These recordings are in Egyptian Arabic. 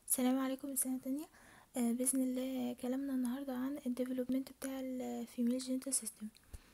السلام عليكم سنة تانية آه بإذن الله كلامنا النهاردة عن الديفلوبمنت بتاع الفيميل جينيتال سيستم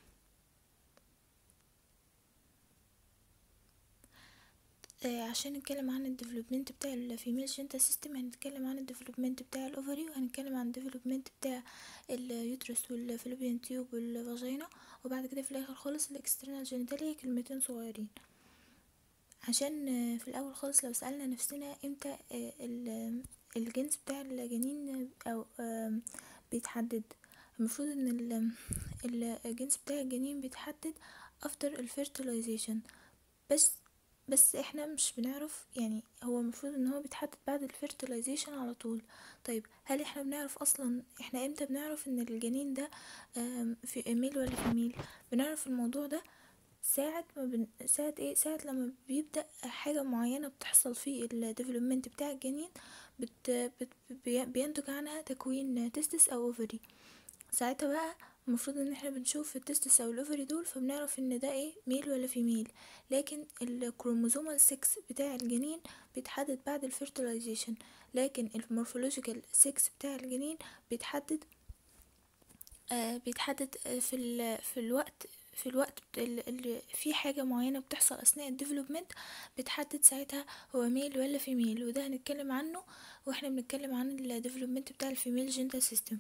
عشان نتكلم عن الديفلوبمنت بتاع الفيميل جينيتال سيستم هنتكلم عن الديفلوبمنت بتاع الاوفري وهنتكلم عن الديفلوبمنت بتاع اليوترس والفلوبيان تيوب والفاجينا وبعد كده في الاخر خالص الاكسترنال جينيتاليا كلمتين صغيرين عشان آه، في الاول خالص لو سألنا نفسنا امتى آه، ال- الجنس بتاع الجنين او آم، بيتحدد المفروض ان ال- ال- الجنس بتاع الجنين بيتحدد after الفيرتلايزيشن بس بس احنا مش بنعرف يعني هو المفروض ان هو بيتحدد بعد الفيرتلايزيشن على طول طيب هل احنا بنعرف اصلا احنا امتى بنعرف ان الجنين ده آم، في ميل ولا فيميل بنعرف الموضوع ده ساعة ما بن... ساعة ايه ساعة لما بيبدأ حاجة معينة بتحصل في الديفلوبمنت بتاع الجنين بت... بت... بي- بينتج عنها تكوين تستس او اوفري ساعتها بقى المفروض ان احنا بنشوف التستس او الاوفري دول فبنعرف ان ده ايه ميل ولا فيميل لكن الكروموزومال 6 بتاع الجنين بيتحدد بعد الفيرتلايزيشن لكن المورفولوجيكال 6 بتاع الجنين بيتحدد آه بيتحدد آه، في ال... في الوقت في الوقت ال- اللي في حاجة معينة بتحصل أثناء الديفلوبمنت بتحدد ساعتها هو ميل ولا فيميل وده هنتكلم عنه واحنا بنتكلم عن الديفلوبمنت بتاع الفيميل جينيتال سيستم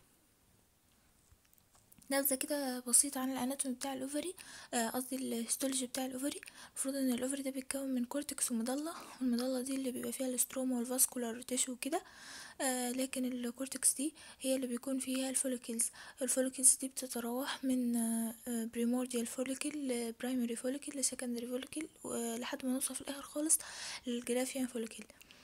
نبذة كده بسيطة عن الاناتومي بتاع الاوفري آه، قصدي الهيستولوجي بتاع الاوفري المفروض ان الاوفري ده بيتكون من كورتكس ومضلة والمضلة دي اللي بيبقى فيها الاستروما والفاسكولار تيشو وكده آه لكن الكورتكس دي هي اللي بيكون فيها الفوليكلز الفوليكلز دي بتتراوح من بريمورديال فوليكل برايمري فوليكل لسكندري فوليكل لحد ما نوصل في الاخر خالص للجرافيان فوليكل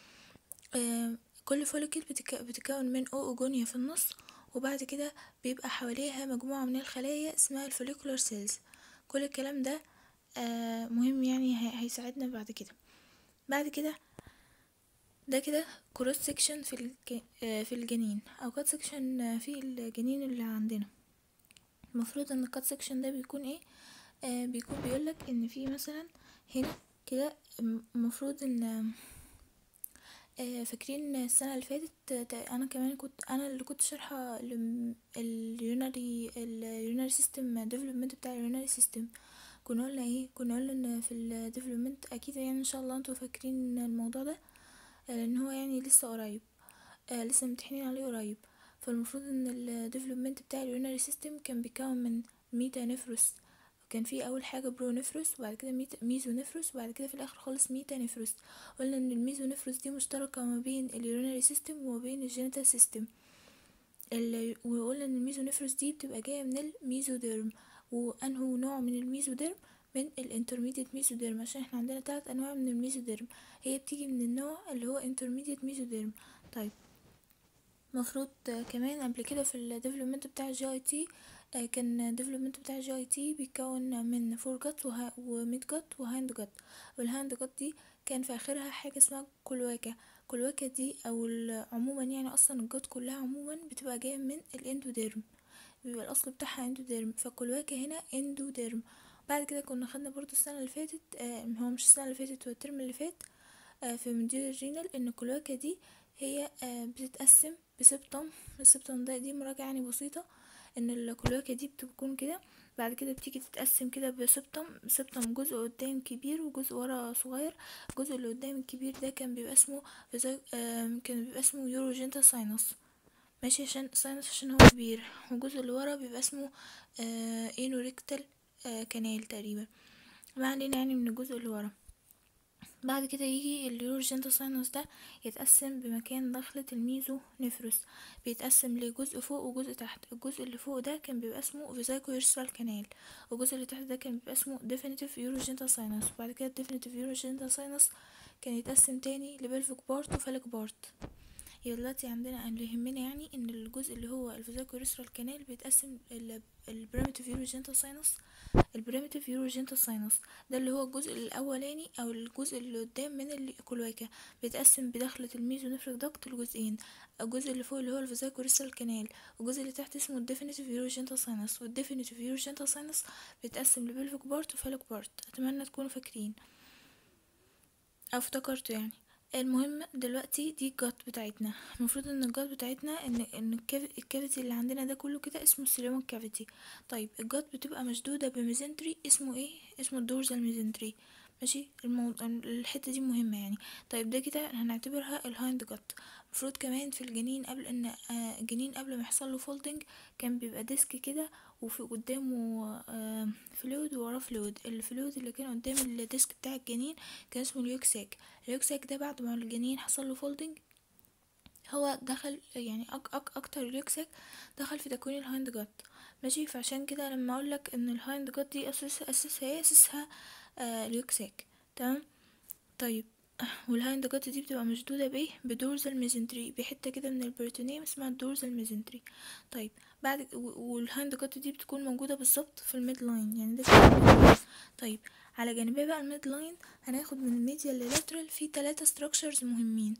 آه، كل فوليكل بتك... بتتكون من اوجونيا في النص وبعد كده بيبقى حواليها مجموعة من الخلايا اسمها الفوليكولار سيلز كل الكلام ده آه، مهم يعني هي- هيساعدنا بعد كده بعد كده ده كده كروس سيكشن في الج... آه، في الجنين او كات سيكشن في الجنين اللي عندنا المفروض ان الكات سيكشن ده بيكون ايه آه بيكون بيقولك ان في مثلا هنا كده المفروض ان آه، فاكرين السنة اللي فاتت آه، تا- انا كمان كنت انا اللي كنت شارحة اليوناري اليوناري سيستم ديفلوبمنت بتاع اليوناري سيستم كنا قلنا ايه كنا قلنا ان في الديفلوبمنت اكيد يعني ان شاء الله انتوا فاكرين الموضوع ده آه، لان هو يعني لسه قريب آه لسه متحنين عليه قريب فالمفروض ان الديفلوبمنت بتاع اليوناري سيستم كان بيتكون من ميتا نفروس كان في اول حاجه برو نفروس وبعد كده ميتا ميزو نفروس وبعد كده في الاخر خالص ميتا نفروس قلنا ان الميزو نفروس دي مشتركه ما بين اليورينري سيستم وما بين الجينيتال سيستم ال- وقلنا ان الميزو نفروس دي بتبقى جايه من الميزوديرم وانه نوع من الميزوديرم من الانترميديت ميزوديرم عشان احنا عندنا ثلاث انواع من الميزوديرم هي بتيجي من النوع اللي هو انترميديت ميزوديرم طيب مفروض آه، كمان قبل كده في الديفلوبمنت بتاع الجي اي تي كان الديفلوبمنت بتاع الجي اي تي بيتكون من فور جت وميد جت وهاند جت والهاند جت دي كان في اخرها حاجه اسمها كلواكه كلواكه دي او ال- عموما يعني اصلا الجت كلها عموما بتبقى جايه من الاندوديرم بيبقى الاصل بتاعها اندوديرم فالكلواكه هنا اندوديرم بعد كده كنا خدنا برضو السنه اللي فاتت آه هو مش السنه اللي فاتت هو الترم اللي فات آه في مديول الرينال ان الكلواكه دي هي آه بتتقسم بسبتم السبتم ده دي مراجعة يعني بسيطة ان الكلواكة دي بتكون كده بعد كده بتيجي تتقسم كده بسبتم سبتم جزء قدام كبير وجزء ورا صغير الجزء اللي قدام الكبير ده كان بيبقى اسمه فيزا- آم، كان بيبقى اسمه يوروجينتا ساينس ماشي عشان ساينس عشان هو كبير والجزء اللي ورا بيبقى اسمه آه انوريكتال آه كانال تقريبا ما علينا يعني من الجزء اللي ورا بعد كده يجي اليوروجينتا ساينس ده يتقسم بمكان دخلة الميزو نفروس بيتقسم لجزء فوق وجزء تحت الجزء اللي فوق ده كان بيبقى اسمه فيزايكو يورسال كانال والجزء اللي تحت ده كان بيبقى اسمه ديفينيتيف يوروجينتا ساينس وبعد كده الديفينيتيف يوروجينتا ساينس كان يتقسم تاني لبلفيك بارت وفالك بارت يبقى دلوقتي عندنا اللي يهمنا يعني ان الجزء اللي هو الفيزايكو يورسال كانال بيتقسم البريمتيف يوروجينتا ساينس البريمتيف يوروجينتا ساينس ده اللي هو الجزء الاولاني او الجزء اللي قدام من الكلواكه بيتقسم بدخلة الميزو نفرك دكت لجزئين الجزء اللي فوق اللي هو الفيزايكوريستال كانال والجزء اللي تحت اسمه الديفينيتيف يوروجينتا ساينس والديفينيتيف يوروجينتا ساينس بيتقسم لبلفيك بارت وفالك بارت اتمنى تكونوا فاكرين او افتكرتوا يعني المهم دلوقتي دي الجات بتاعتنا المفروض ان الجات بتاعتنا ان ان الكاف- الكافيتي اللي عندنا ده كله كده اسمه السيلوميك كافيتي طيب الجات بتبقى مشدوده بميزنتري اسمه ايه اسمه الدورزال ميزنتري ماشي المو... الحته دي مهمه يعني طيب ده كده هنعتبرها الهايند جات المفروض كمان في الجنين قبل ان آه، الجنين قبل ما يحصل له فولدنج كان بيبقى ديسك كده وفي قدامه آه، فلويد ووراه فلويد الفلويد اللي كان قدام الديسك بتاع الجنين كان اسمه اليوكساك اليوكساك ده بعد ما الجنين حصل له فولدنج هو دخل يعني أك أك اكتر اليوكساك دخل في تكوين الهايند جات ماشي فعشان كده لما اقولك ان الهايند جات دي اساسها اساسها ايه اساسها آه اليوكساك تمام طيب والهايند جات دي بتبقى مشدودة بايه بدورزال ميزنتري بحتة كده من البريتونيوم اسمها الدورزال ميزنتري طيب بعد و- والهايند جات دي بتكون موجودة بالظبط في الميد لاين يعني ده كده الميد لاين. طيب على جانبي بقى الميد لاين هناخد من الميديال للاترال في تلاتة ستراكشرز مهمين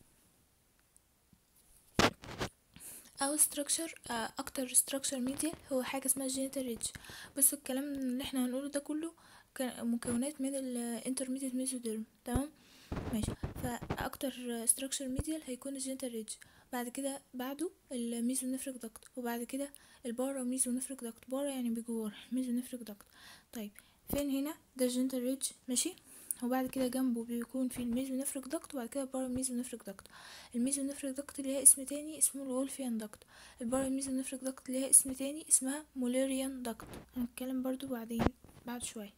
او ستراكشر اكتر ستراكشر ميديال هو حاجه اسمها جينيتال ريدج بس الكلام اللي احنا هنقوله ده كله كان مكونات من الانترميديت ميزوديرم تمام ماشي فاكتر ستراكشر ميديال هيكون الجينيتال ريدج بعد كده بعده الميزونيفريك داكت وبعد كده البارا ميزونيفريك داكت بارا يعني بجوار ميزونيفريك داكت طيب فين هنا ده الجينيتال ريدج ماشي وبعد كده جنبه بيكون في الميزونيفريك داكت وبعد كده البارا ميزونيفريك داكت الميزونيفريك داكت ليها اسم تاني اسمه الولفيان داكت البارا ميزونيفريك داكت ليها اسم تاني اسمها موليريان داكت هنتكلم برضو بعدين بعد شوية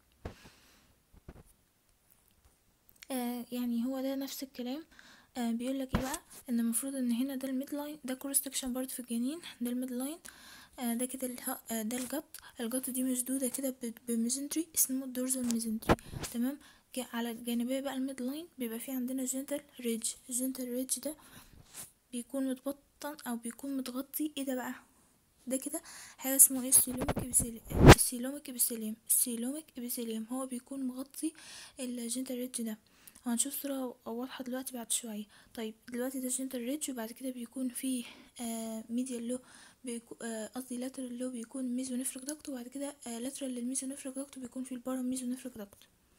آه يعني هو ده نفس الكلام آه بيقول لك ايه بقى ان المفروض ان هنا ده الميد لاين ده كروس سكشن برضو في الجنين ده الميد لاين آه ده كده اله- آه ده الجت الجت دي مشدوده كده ب- بميزنتري اسمه الدورزال ميزنتري تمام جا- على جانبيه بقى الميد لاين بيبقى في عندنا جنتال ريدج الجنتال ريدج ده بيكون متبطن او بيكون متغطي ايه ده بقى ده كده حاجه اسمه ايه السيلوميك ابيثيليوم السيلوميك ابيثيليوم السيلوميك ابيثيليوم هو بيكون مغطي الجنتال ريدج ده وهنشوف صورة واضحة دلوقتي بعد شوية طيب دلوقتي ده جنتال ريدج وبعد كده بيكون فيه آه ميديال لو بيكو- آه، قصدي لاترال لو بيكون ميزونيفريك داكت وبعد كده آه لاترال للميزونيفريك داكت بيكون فيه البارا ميزونيفريك داكت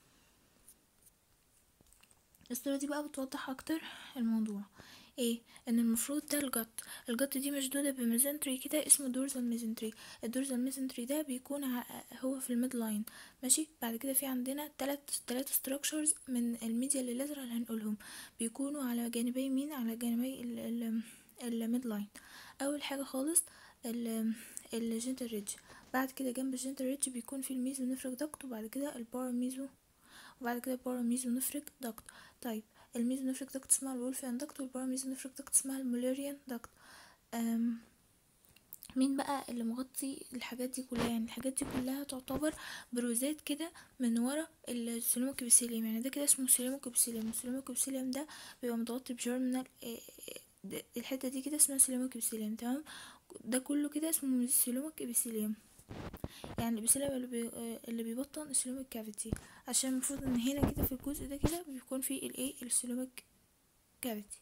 الصورة دي بقى بتوضح اكتر الموضوع ايه ان المفروض ده الجت الجت دي مشدودة بميزنتري كده اسمه دورزال ميزنتري الدورزال ميزنتري ده بيكون ع- هو في الميد لاين ماشي بعد كده في عندنا تلات تلات ستراكشرز من الميديا لللاترال هنقولهم بيكونوا على جانبي مين على جانبي ال ال الميد لاين اول حاجة خالص ال الجنتال ريدج بعد كده جنب الجنتال ريدج بيكون في الميزونيفريك داكت وبعد كده الباراميزو وبعد كده الباراميزونيفريك داكت طيب الميزونيفريك داكت اسمها الولفيان داكت والباراميزونيفريك داكت اسمها الموليريان داكت أم مين بقى اللي مغطي الحاجات دي كلها يعني الحاجات دي كلها تعتبر بروزات كده من ورا السيلوميك ابيثيليوم يعني ده كده اسمه سيلوميك ابيثيليوم السيلوميك ابيثيليوم ده بيبقى متغطي بجيرمينال الحته دي كده اسمها سيلوميك ابيثيليوم تمام ده كله كده اسمه سيلوميك ابيثيليوم يعني الابيثيليوم اللي, بي... آه، اللي بيبطن السيلوميك كافيتي عشان المفروض ان هنا كده في الجزء ده كده بيكون فيه الايه السيلوميك كافيتي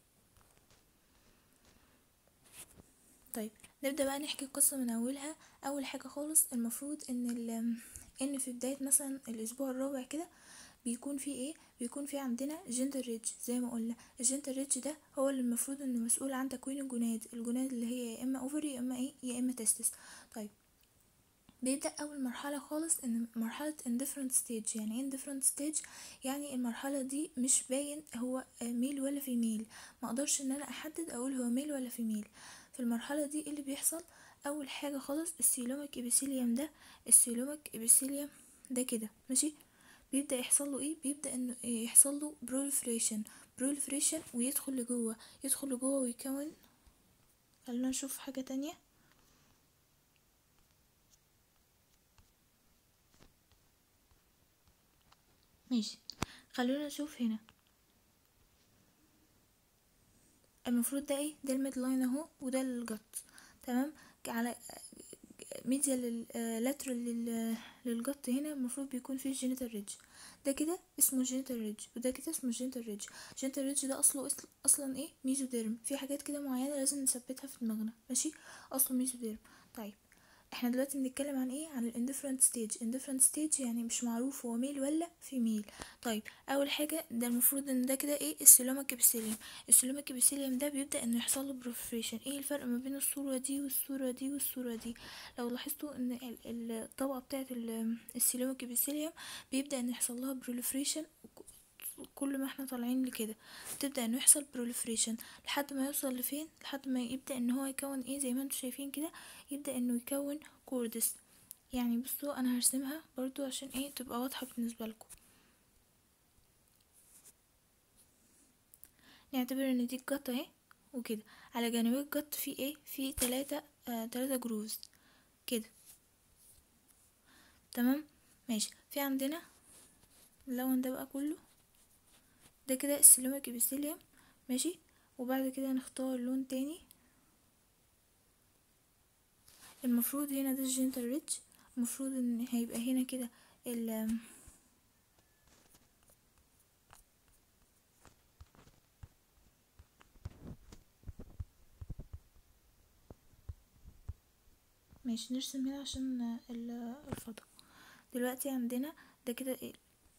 طيب نبدأ بقى نحكي القصة من أولها أول حاجة خالص المفروض إن ال إن في بداية مثلا الأسبوع الرابع كده بيكون في ايه بيكون في عندنا جنتال ريدج زي ما قلنا الجنتال ريدج ده هو اللي المفروض انه مسؤول عن تكوين الجناد الجناد اللي هي يا اما اوفري يا اما ايه يا اما تستس طيب بيبدأ أول مرحلة خالص إن مرحلة indifferent stage يعني ايه indifferent stage يعني المرحلة دي مش باين هو ميل ولا فيميل ما اقدرش ان انا احدد اقول هو ميل ولا فيميل في المرحلة دي إيه اللي بيحصل اول حاجة خالص السيلوميك ابيثيليوم ده السيلوميك ابيثيليوم ده كده ماشي بيبدأ يحصل له ايه بيبدأ انه يحصل له proliferation proliferation ويدخل لجوه يدخل لجوه ويكون خلينا نشوف حاجة تانية ماشي خلونا نشوف هنا المفروض ده ايه ده الميد لاين اهو وده الجت تمام على ميديا للاترال للجت هنا المفروض بيكون فيه جينيتال ريدج ده كده اسمه جينيتال ريدج وده كده اسمه جينيتال ريدج جينيتال ريدج ده اصله أصل اصلا ايه ميزوديرم في حاجات كده معينه لازم نثبتها في دماغنا ماشي اصله ميزوديرم طيب احنا دلوقتي بنتكلم عن ايه عن الاندفرنت ستيج اندفرنت ستيج يعني مش معروف هو ميل ولا فيميل طيب اول حاجه ده المفروض ان ده كده ايه السيلومك ابيثيليوم السيلومك ابيثيليوم ده بيبدا انه يحصل له بروفريشن ايه الفرق ما بين الصوره دي والصوره دي والصوره دي لو لاحظتوا ان ال- ال- الطبقه بتاعه السيلومك ابيثيليوم بيبدا ان يحصل لها بروليفريشن كل ما احنا طالعين لكده بتبدا انه يحصل بروليفريشن لحد ما يوصل لفين لحد ما يبدا ان هو يكون ايه زي ما انتم شايفين كده يبدا انه يكون كوردس يعني بصوا انا هرسمها برضو عشان ايه تبقى واضحه بالنسبه لكم نعتبر ان دي الجت اهي وكده على جانبي الجت في ايه في تلاتة آه تلاتة جروز كده تمام ماشي في عندنا اللون ده بقى كله ده كده السيلوميك ابيثيليوم ماشي وبعد كده نختار لون تاني المفروض هنا ده الجنتل ريتش المفروض ان هيبقى هنا كده ال ماشي نرسم هنا عشان ال- الفضاء دلوقتي عندنا ده كده ايه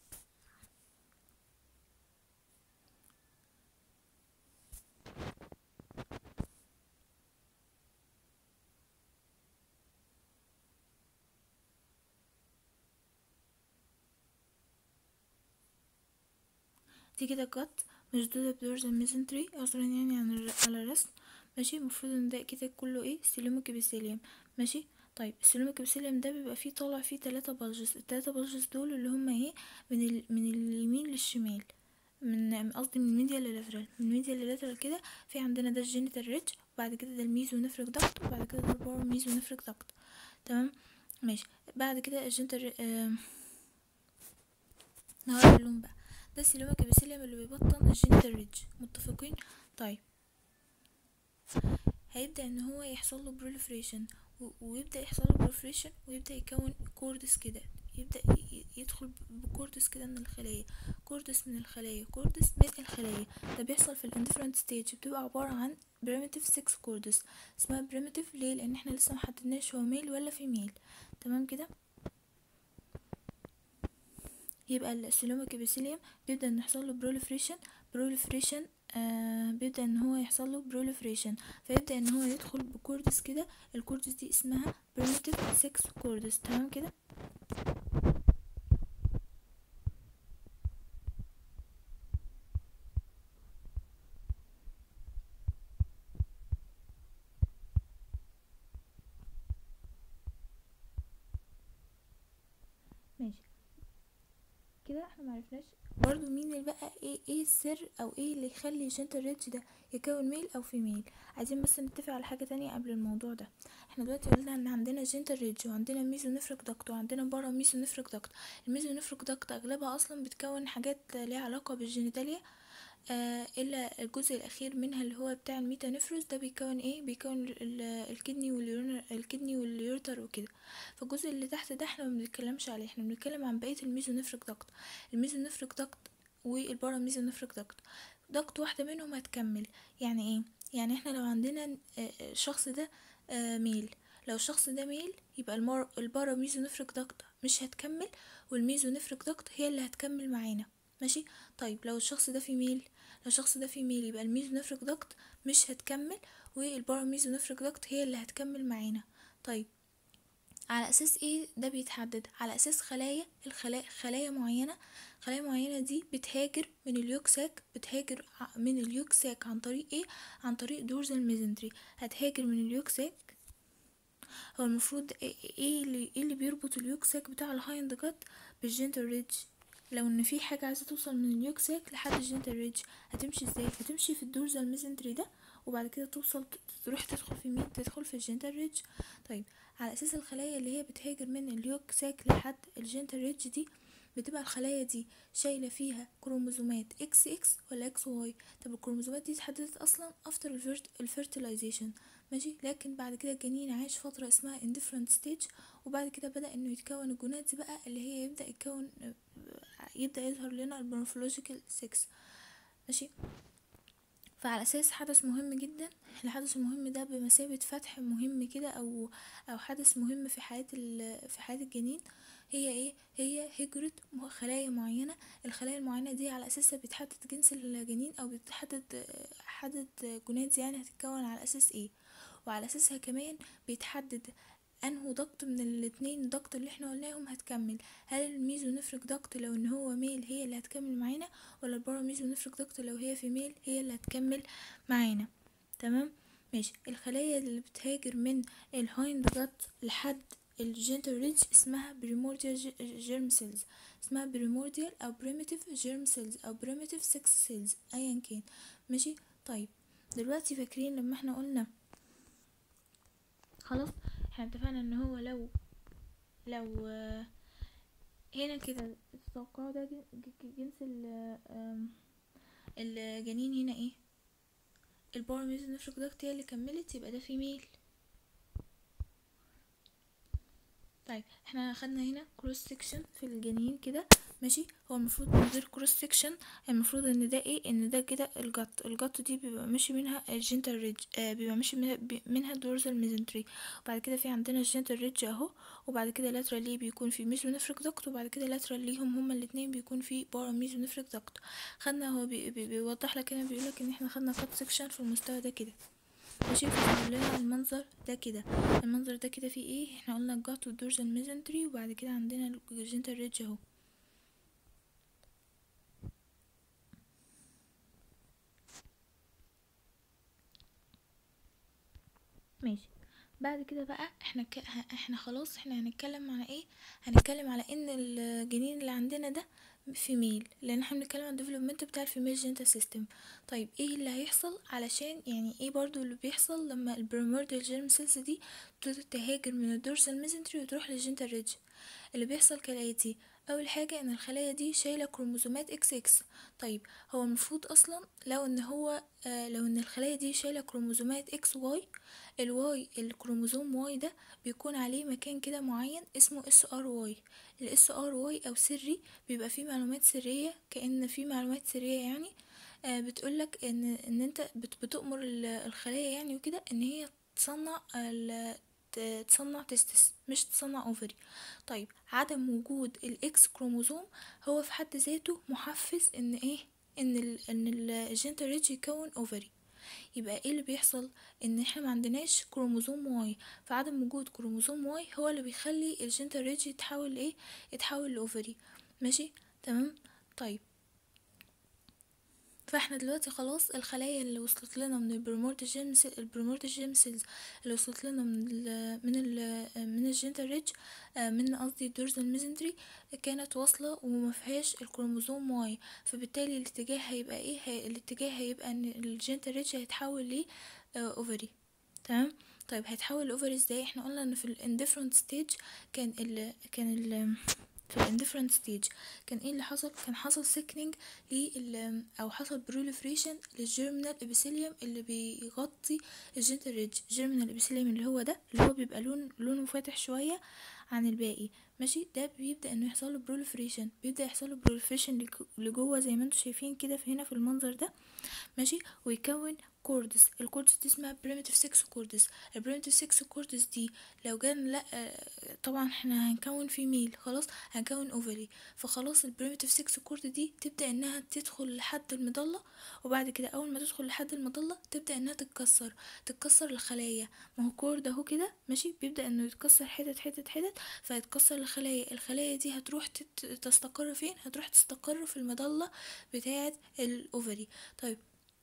دي كده قط مشدودة بدورز الميزنتري عذرا يعني عن الر- على الرسم ماشي المفروض ان ده كده كله ايه سيلوميك ابيثيليوم ماشي طيب السيلوميك ابيثيليوم ده بيبقى فيه طالع فيه تلاتة بلجز التلاتة بلجز دول اللي هما ايه من ال... من اليمين للشمال من قصدي من الميديا للاترال من الميديا للاترال كده في عندنا ده الجينيتال ريتش وبعد كده ده الميزو نفرك دكت وبعد كده ده الباور ميزو نفرك دكت تمام ماشي بعد كده الجينيتال آه... نغير اللون بقى ده السيلوميك ابيثيليوم اللي بيبطن الجينيتال ريتش متفقين طيب هيبدأ ان هو يحصل له بروليفريشن ويبدأ يحصل له بروليفريشن ويبدأ يكون كوردس كده يبدأ ي- ي- يدخل بكوردس كده من الخلايا كوردس من الخلايا كوردس من الخلايا ده بيحصل في الاندفرنت ستيج بتبقى عبارة عن بريمتيف 6 كوردس اسمها بريمتيف ليه لان احنا لسه محددناش هو ميل ولا فيميل تمام كده يبقى السيلوميك ابيثيليوم بيبدأ ان يحصل له بروليفريشن بروليفريشن آه بيبدأ ان هو يحصل له بروليفريشن فيبدأ ان هو يدخل بكوردس كده الكوردس دي اسمها primitive 6 كوردس تمام كده ماشي كده احنا معرفناش برضو مين اللي بقى ايه ايه السر او ايه اللي يخلي جنتل ريتش ده يكون ميل او فيميل عايزين بس نتفق على حاجه تانية قبل الموضوع ده احنا دلوقتي قلنا ان عندنا جنتل ريتش وعندنا ميزو نفرك دكت وعندنا بارا ميزو نفرك دكت الميزو نفرك دكت اغلبها اصلا بتكون حاجات ليها علاقه بالجينيتاليا آه الا الجزء الاخير منها اللي هو بتاع الميتانفروس ده بيكون ايه بيكون ال- ال- الكدني واليورينر الكدني واليورتر وكده فالجزء اللي تحت ده احنا ما بنتكلمش عليه احنا بنتكلم عن بقيه الميزونفريك داكت الميزونفريك داكت والبارا ميزونفريك داكت داكت واحده منهم هتكمل يعني ايه يعني احنا لو عندنا آه، آه، الشخص ده آه، ميل لو الشخص ده ميل يبقى المار البارا ميزونفريك داكت مش هتكمل والميزونفريك داكت هي اللي هتكمل معانا ماشي طيب لو الشخص ده فيميل لو الشخص ده فيميل يبقى الميزونفريك داكت مش هتكمل والبارا ميزونفريك داكت هي اللي هتكمل معانا طيب على اساس ايه ده بيتحدد على اساس خلايا الخلايا خلايا معينه خلايا معينه دي بتهاجر من اليوكساك بتهاجر ع- من اليوكساك عن طريق ايه عن طريق دورزال ميزنتري هتهاجر من اليوكساك هو المفروض ايه إيه اللي ايه اللي بيربط اليوكساك بتاع الهايند جات بالجنتل ريدج لو ان في حاجه عايزه توصل من اليوكساك لحد الجنتل ريدج هتمشي ازاي هتمشي في الدورزال ميزنتري ده وبعد كده توصل تروح تدخل في مين تدخل في الجنتل ريدج طيب على اساس الخلايا اللي هي بتهاجر من اليوك ساك لحد الجنتل ريدج دي بتبقى الخلايا دي شايله فيها كروموزومات اكس اكس ولا اكس واي طب الكروموزومات دي اتحددت اصلا افتر الفيرتلايزيشن ماشي لكن بعد كده الجنين عايش فتره اسمها indifferent stage وبعد كده بدا انه يتكون الجونات بقى اللي هي يبدا يتكون يبدا يظهر لنا المورفولوجيكال 6 ماشي فعلى اساس حدث مهم جدا الحدث المهم ده بمثابة فتح مهم كده او او حدث مهم في حياة في حياة الجنين هي ايه هي هجرة خلايا معينة الخلايا المعينة دي على اساسها بيتحدد جنس الجنين او بيتحدد حدد جونات يعني هتتكون على اساس ايه وعلى اساسها كمان بيتحدد انه ضغط من الاتنين ضغط اللي احنا قلناهم هتكمل هل الميزو نفرك ضغط لو ان هو ميل هي اللي هتكمل معانا ولا البارا ميزو نفرك ضغط لو هي في ميل هي اللي هتكمل معانا تمام ماشي الخلايا اللي بتهاجر من الهايند جات لحد الجنتل ريدج اسمها بريمورديال جيرم سيلز اسمها بريمورديال او بريميتيف جيرم سيلز او بريميتيف سكس سيلز ايا كان ماشي طيب دلوقتي فاكرين لما احنا قلنا خلاص احنا اتفقنا ان هو لو لو هنا كده التوقع ده جنس الجنين هنا ايه الباور ميزو نفرك دكت هي اللي كملت يبقى ده فيميل طيب احنا خدنا هنا كروس سيكشن في الجنين كده ماشي هو المفروض من غير كروس سيكشن المفروض ان ده ايه ان ده كده الجط الجط دي بيبقى ماشي منها الجنتال ريدج آه بيبقى ماشي منها, منها دورزال ميزنتري وبعد كده في عندنا الجنتال ريدج اهو وبعد كده لاترالي بيكون في ميزو نفرك دكت وبعد كده لاترال ليهم هما الاتنين بيكون في بارا ميزو نفرك دكت خدنا هو بي بي بيوضح لك هنا بيقول لك ان احنا خدنا كات سيكشن في المستوى ده كده ماشي لنا المنظر ده كده المنظر ده كده فيه ايه احنا قلنا الجات والدورزال ميزنتري وبعد كده عندنا الجنتال ريدج اهو ماشي بعد كده بقى احنا ك... احنا خلاص احنا هنتكلم على ايه هنتكلم على ان الجنين اللي عندنا ده فيميل لان احنا بنتكلم عن الديفلوبمنت بتاع الفيميل جينتا سيستم طيب ايه اللي هيحصل علشان يعني ايه برضو اللي بيحصل لما البريمورديال جيرم سيلز دي تهاجر من الدورسال ميزنتري وتروح للجينتا ريدج اللي بيحصل كالاتي اول حاجه ان الخلايا دي شايله كروموزومات اكس اكس طيب هو المفروض اصلا لو ان هو آه لو ان الخلايا دي شايله كروموزومات اكس واي الواي الكروموزوم واي ده بيكون عليه مكان كده معين اسمه اس ار واي الاس ار واي او سري بيبقى فيه معلومات سريه كان فيه معلومات سريه يعني آه بتقولك ان ان انت بتؤمر الخلايا يعني وكده ان هي تصنع تصنع تستس مش تصنع اوفري طيب عدم وجود الاكس كروموزوم هو في حد ذاته محفز ان ايه ان ال ان الجنتال ريدج يكون اوفري يبقى ايه اللي بيحصل ان احنا ما عندناش كروموزوم واي فعدم وجود كروموزوم واي هو اللي بيخلي الجنتال ريدج يتحول ايه يتحول لاوفري ماشي تمام طيب فاحنا دلوقتي خلاص الخلايا اللي وصلت لنا من البرمورت جيم البرمورت جيم سيلز اللي وصلت لنا من ال من ال من الجنتال ريدج من قصدي الدورزال ميزنتري كانت واصله وما فيهاش الكروموزوم واي فبالتالي الاتجاه هيبقى ايه هي الاتجاه هيبقى ان الجنتال ريدج هيتحول ل اوفري تمام طيب هيتحول لاوفري ازاي احنا قلنا ان في الانديفرنت ستيج كان ال كان ال في الانديفرنت ستيج كان ايه اللي حصل كان حصل سيكنينج لل او حصل بروليفريشن للجيرمينال ابيثيليوم اللي بيغطي الجنتال ريدج الجيرمينال ابيثيليوم اللي هو ده اللي هو بيبقى لون لونه فاتح شويه عن الباقي ماشي ده بيبدا انه يحصل له بروليفريشن بيبدا يحصل له بروليفريشن لجوه زي ما انتم شايفين كده في هنا في المنظر ده ماشي ويكون كوردس الكوردس دي اسمها بريمتيف 6 كوردس البريمتيف 6 كوردس دي لو جان لا طبعا احنا هنكون فيميل خلاص هنكون اوفري فخلاص البريمتيف 6 كورد دي تبدا انها تدخل لحد المضله وبعد كده اول ما تدخل لحد المضله تبدا انها تتكسر تتكسر الخلايا ما هو كورد اهو كده ماشي بيبدا انه يتكسر حتت حتت حتت فيتكسر الخلايا الخلايا دي هتروح تستقر فين هتروح تستقر في المضله بتاعه الاوفري طيب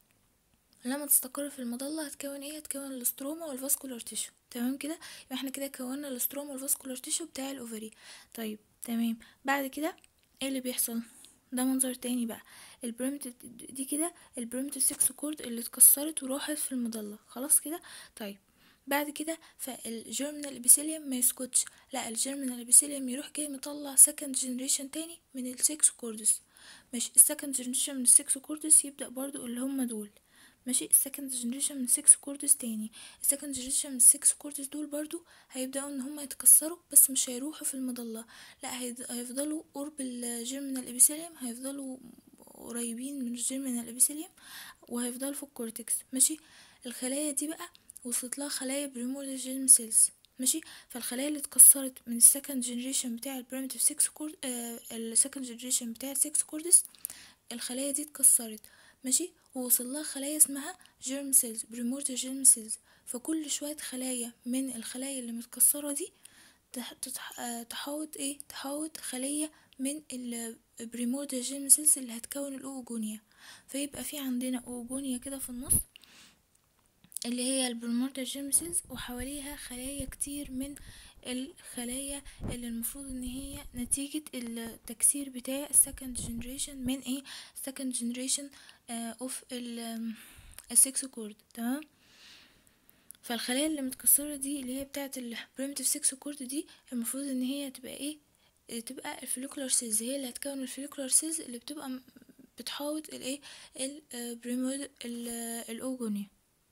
لما تستقر في المضلة هتكون ايه هتكون الاستروما والفاسكولار تيشو تمام كده يبقى احنا كده كونا الاستروما والفاسكولار تيشو بتاع الاوفري طيب تمام بعد كده ايه اللي بيحصل ده منظر تاني بقى البريمت دي كده البريمت 6 كورد اللي اتكسرت وراحت في المضلة خلاص كده طيب بعد كده فالجيرمينال ابيثيليوم ما يسكتش لا الجيرمينال ابيثيليوم يروح جاي مطلع سكند جنريشن تاني من السكس كوردس ماشي السكند جنريشن من السكس كوردس يبدأ برضو اللي هم دول ماشي السكند جنريشن من 6 كوردس تاني السكند جنريشن من 6 كوردس دول برضو هيبداوا ان هما يتكسروا بس مش هيروحوا في المضله لا هيفضلوا قرب الجيرمينال ابيثيليوم هيفضلوا قريبين من الجيرمينال ابيثيليوم وهيفضلوا في الكورتكس ماشي الخلايا دي بقى وصلت لها خلايا بريموردال جيرم سيلز ماشي فالخلايا اللي اتكسرت من السكند جنريشن بتاع البريمتيف 6 كورد آه السكند جنريشن بتاع 6 كوردس الخلايا دي اتكسرت ماشي ووصل لها خلايا اسمها جيرم سيلز بريموردال جيرم سيلز فكل شوية خلايا من الخلايا اللي متكسرة دي تحوط ايه تحوط خلية من البريموردال جيرم سيلز اللي هتكون الاوجونيا فيبقى في عندنا اوجونيا كده في النص اللي هي البريموردال جيرم سيلز وحواليها خلايا كتير من الخلايا اللي المفروض ان هي نتيجة التكسير بتاع السكند جنريشن من ايه second generation اوف السكس كورد تمام فالخلايا اللي متكسرة دي اللي هي بتاعة البريمتيف سكس كورد دي المفروض ان هي تبقى ايه تبقى الفوليكولار سيلز هي اللي هتكون الفوليكولار سيلز اللي بتبقى بتحوط الايه البريمود الاوجونيا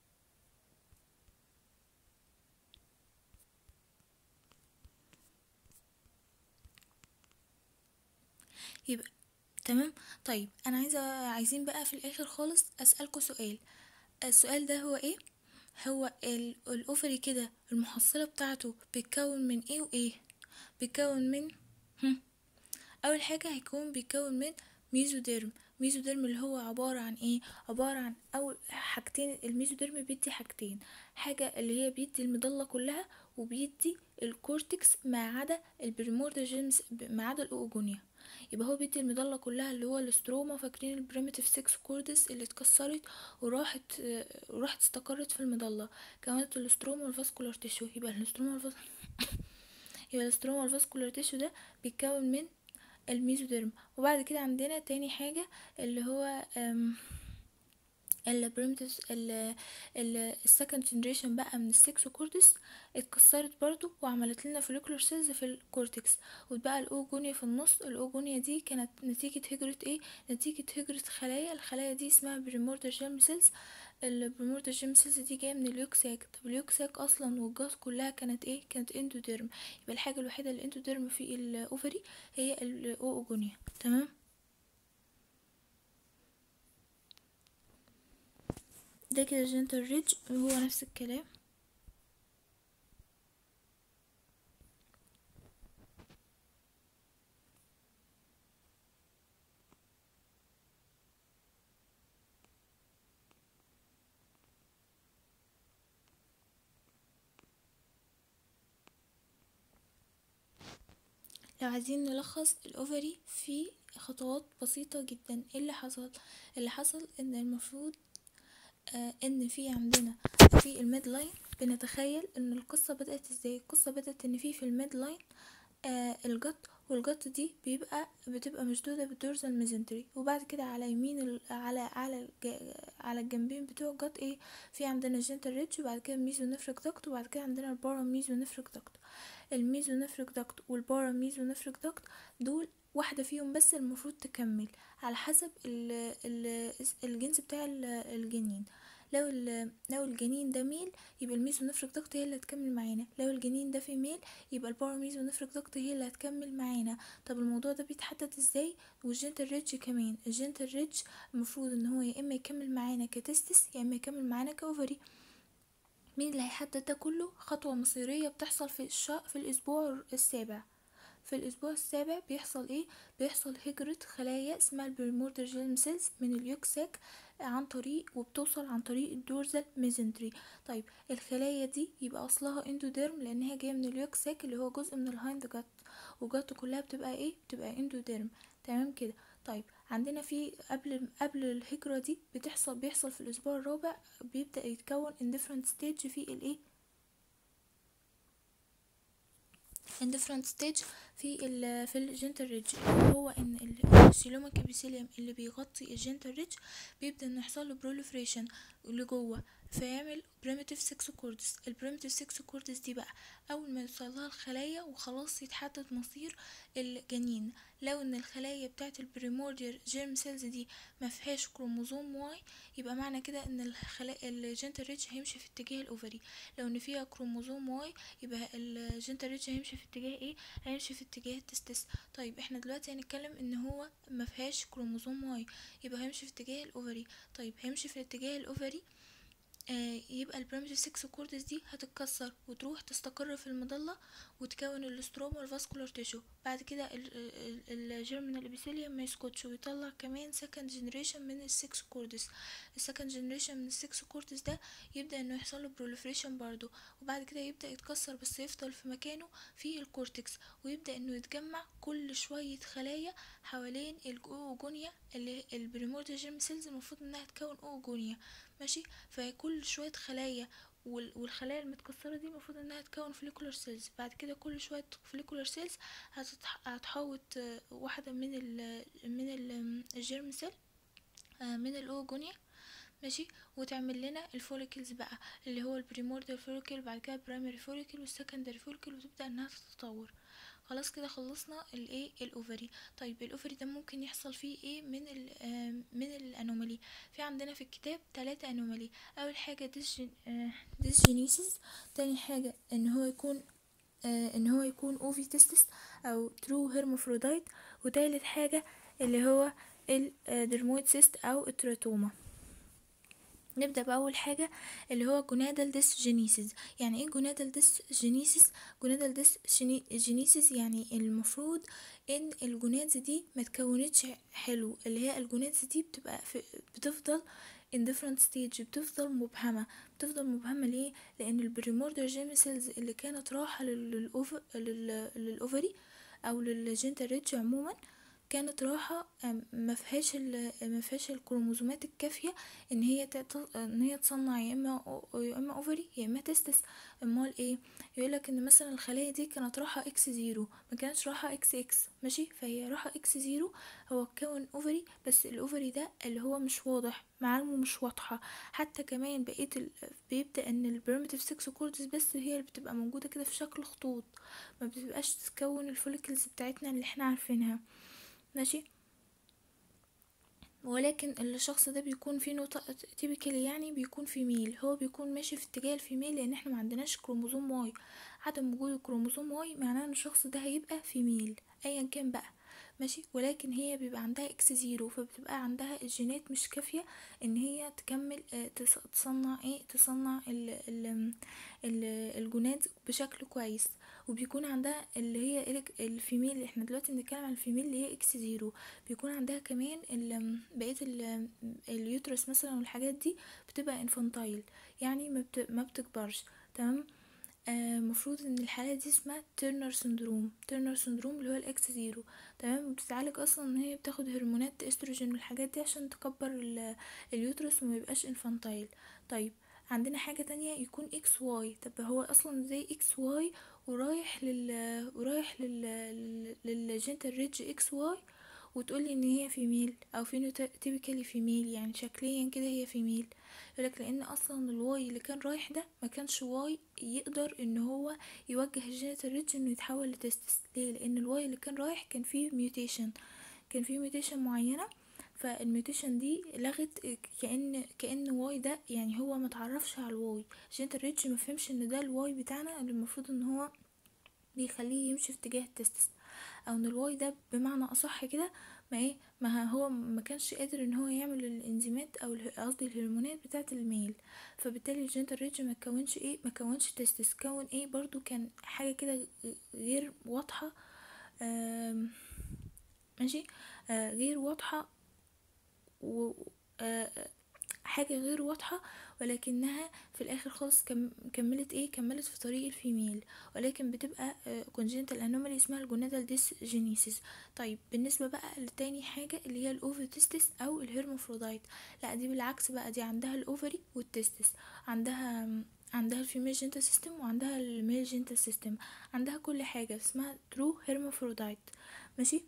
يبقى تمام طيب انا عايزه عايزين بقى في الاخر خالص اسالكوا سؤال السؤال ده هو ايه هو الاوفري كده المحصله بتاعته بيتكون من ايه وايه بيتكون من هم. اول حاجه هيكون بيتكون من ميزوديرم ميزوديرم اللي هو عبارة عن ايه عبارة عن اول حاجتين الميزوديرم بيدي حاجتين حاجة اللي هي بيدي المضلة كلها وبيدي الكورتكس ما عدا البريموردال جيمز ما عدا الاوجونيا يبقى هو بيدي المضلة كلها اللي هو الاستروما فاكرين البريمتيف 6 كوردس اللي اتكسرت وراحت وراحت استقرت في المضلة كونت الاستروما والفاسكولار تيشو يبقى الاستروما والفاس... يبقى الاستروما والفاسكولار تيشو ده بيتكون من الميزوديرم وبعد كده عندنا تاني حاجة اللي هو البريمتيف السكند جنريشن بقى من السكس كوردس اتكسرت برضو وعملت لنا فوليكولار سيلز في الكورتكس وبقى الاوجونيا في النص الاوجونيا دي كانت نتيجة هجرة ايه نتيجة هجرة خلايا الخلايا دي اسمها بريموردال جيرم سيلز البريموردال جيرم سيلز دي جايه من اليوكساك طب اليوكساك اصلا والجاز كلها كانت ايه كانت اندوديرم يبقى الحاجه الوحيده اللي اندوديرم في الاوفري هي الاوجونيا تمام ده كده جنتل ريدج هو نفس الكلام لو عايزين نلخص الاوفري في خطوات بسيطة جدا ايه اللي حصل اللي حصل ان المفروض آه ان في عندنا في الميد لاين بنتخيل ان القصة بدأت ازاي القصة بدأت ان في في الميد لاين آه الجت والجت دي بيبقى بتبقى مشدودة بالدورزال ميزنتري وبعد كده على يمين ال... على على الج... على الجنبين بتوع الجت ايه في عندنا جنتال ريتش وبعد كده ميزو نفرك دكت وبعد كده عندنا البارا ميزو نفرك دكت الميزو نفرك دكت والبارا ميزو نفرك دكت دول واحدة فيهم بس المفروض تكمل على حسب ال ال الجنس بتاع الجنين لو لو الجنين ده ميل يبقى الميزو نفرك دكت هي اللي هتكمل معانا لو الجنين ده فيميل يبقى البارا ميزو نفرك دكت هي اللي هتكمل معانا طب الموضوع ده بيتحدد ازاي والجنتال ريدج كمان الجنتال ريدج المفروض ان هو يا اما يكمل معانا كتستس يا اما يكمل معانا كاوفري مين اللي هيحدد ده كله خطوة مصيرية بتحصل في الش... في الأسبوع السابع في الأسبوع السابع بيحصل إيه؟ بيحصل هجرة خلايا اسمها البريموردال جيرم سيلز من اليوكساك عن طريق وبتوصل عن طريق الدورزال ميزنتري طيب الخلايا دي يبقى أصلها اندوديرم لأن هي جاية من اليوكساك اللي هو جزء من الهايند جات وجات كلها بتبقى إيه؟ بتبقى اندوديرم تمام كده طيب عندنا في قبل قبل الهجرة دي بتحصل بيحصل في الأسبوع الرابع بيبدأ يتكون in different stage في الإيه in different stage في ال في الجنتال ريدج هو ان السيلوما كابيسيليوم اللي بيغطي الجنتال ريدج بيبدا انه يحصل له بروليفريشن لجوه فيعمل بريمتيف 6 كوردس البريمتيف 6 كوردس دي بقى اول ما يوصلها الخلايا وخلاص يتحدد مصير الجنين لو ان الخلايا بتاعه البريمورديال جيرم سيلز دي ما فيهاش كروموزوم واي يبقى معنى كده ان الخلايا الجنتال ريدج هيمشي في اتجاه الاوفري لو ان فيها كروموزوم واي يبقى الجنتال ريدج هيمشي في اتجاه ايه هيمشي في اتجاه التستس طيب احنا دلوقتي هنتكلم ان هو ما فيهاش كروموزوم واي يبقى هيمشي في اتجاه الاوفري طيب هيمشي في اتجاه الاوفري آه يبقى البريمتيف 6 كوردس دي هتتكسر وتروح تستقر في المظلة وتكون الاستروما والفاسكولار تيشو بعد كده الجيرمينال ابيثيليوم ما يسكتش ويطلع كمان سكند جنريشن من السكس كوردس السكند جنريشن من السكس كوردس ده يبدا انه يحصل له بروليفريشن برضو وبعد كده يبدا يتكسر بس يفضل في مكانه في الكورتكس ويبدا انه يتجمع كل شويه خلايا حوالين الاوجونيا اللي البريمورديال جيرم سيلز المفروض انها تكون اوجونيا ماشي فكل شويه خلايا والخلايا المتكسرة دي المفروض انها تكون فوليكولار سيلز بعد كده كل شوية فوليكولار سيلز هتحوط واحدة من ال من ال الجيرم سيل من الاوجونيا ماشي وتعمل لنا الفوليكلز بقى اللي هو البريمورديال فوليكل بعد كده البرايمري فوليكل والسكندري فوليكل وتبدا انها تتطور خلاص كده خلصنا الايه الاوفري طيب الاوفري ده ممكن يحصل فيه ايه من ال من الانومالي في عندنا في الكتاب ثلاثة انومالي اول حاجه ديسجين ديسجينيسيس تاني حاجه ان هو يكون آه ان هو يكون اوفي تستس او ترو هيرمافرودايت وتالت حاجه اللي هو الدرمويد سيست او التراتوما نبدأ بأول حاجة اللي هو جونادال ديس جينيسيس يعني ايه جونادال ديس جينيسيس جونادال ديس جينيسيس يعني المفروض ان الجونادز دي ما تكونتش حلو اللي هي الجونادز دي بتبقى في بتفضل in different stage بتفضل مبهمة بتفضل مبهمة ليه لان البريموردر جيم سيلز اللي كانت رايحة للأوفري او للجنتال ريتش عموما كانت راحة ما فيهاش ما فيهاش الكروموزومات الكافية ان هي ان هي تصنع يا اما يا اما اوفري يا اما تستس امال ايه يقولك ان مثلا الخلايا دي كانت راحة اكس زيرو ما كانتش راحة اكس اكس ماشي فهي راحة اكس زيرو هو كون اوفري بس الاوفري ده اللي هو مش واضح معالمه مش واضحة حتى كمان بقيت ال... بيبدأ ان البريمتيف 6 كوردس بس هي اللي بتبقى موجودة كده في شكل خطوط ما بتبقاش تكون الفوليكلز بتاعتنا اللي احنا عارفينها ماشي ولكن الشخص ده بيكون فيه نقطة تيبيكالي يعني بيكون فيميل هو بيكون ماشي في اتجاه الفيميل لان احنا ما عندناش كروموزوم واي عدم وجود الكروموزوم واي معناه ان الشخص ده هيبقى فيميل ايا كان بقى ماشي ولكن هي بيبقى عندها اكس زيرو فبتبقى عندها الجينات مش كافية ان هي تكمل تصنع ايه تصنع ال ال ال الجونات بشكل كويس وبيكون عندها اللي هي الفيميل احنا دلوقتي بنتكلم عن الفيميل اللي هي اكس زيرو بيكون عندها كمان بقيه اليوترس مثلا والحاجات دي بتبقى انفانتايل يعني ما, بت ما بتكبرش تمام المفروض آه ان الحاله دي اسمها تيرنر سندروم تيرنر سندروم اللي هو الاكس زيرو تمام وبتتعالج اصلا ان هي بتاخد هرمونات استروجين والحاجات دي عشان تكبر اليوترس وما يبقاش انفانتايل طيب عندنا حاجة تانية يكون اكس واي طب هو اصلا زي اكس واي ورايح لل ورايح لل للجنتال ريدج اكس واي وتقولي ان هي فيميل او فينوتيبيكالي فيميل يعني شكليا كده هي فيميل يقولك لان اصلا الواي اللي كان رايح ده ما كانش واي يقدر ان هو يوجه الجينيتال ريدج انه يتحول لتستس ليه لان الواي اللي كان رايح كان فيه ميوتيشن كان فيه ميوتيشن معينه فالميوتيشن دي لغت كأن كأن واي ده يعني هو متعرفش على الواي جينيتال ريدج مفهمش ان ده الواي بتاعنا اللي المفروض ان هو بيخليه يمشي في اتجاه التستس او ان الواي ده بمعنى اصح كده ما ايه ما هو ما كانش قادر ان هو يعمل الانزيمات او قصدي الهرمونات بتاعه الميل فبالتالي الجنتال ريدج ما كونش ايه ما كونش تستس كون ايه برضو كان حاجه كده غير واضحه ماشي آه غير واضحه و آه حاجه غير واضحه ولكنها في الاخر خالص كم كملت ايه كملت في طريق الفيميل ولكن بتبقى كونجنتال انومالي اسمها الجونادال ديس جينيسيس طيب بالنسبه بقى لتاني حاجه اللي هي الاوفوتستس او الهرمافرودايت لا دي بالعكس بقى دي عندها الاوفري والتستس عندها عندها الفيميل جينتال سيستم وعندها الميل جينتال سيستم عندها كل حاجه اسمها ترو هرمافرودايت ماشي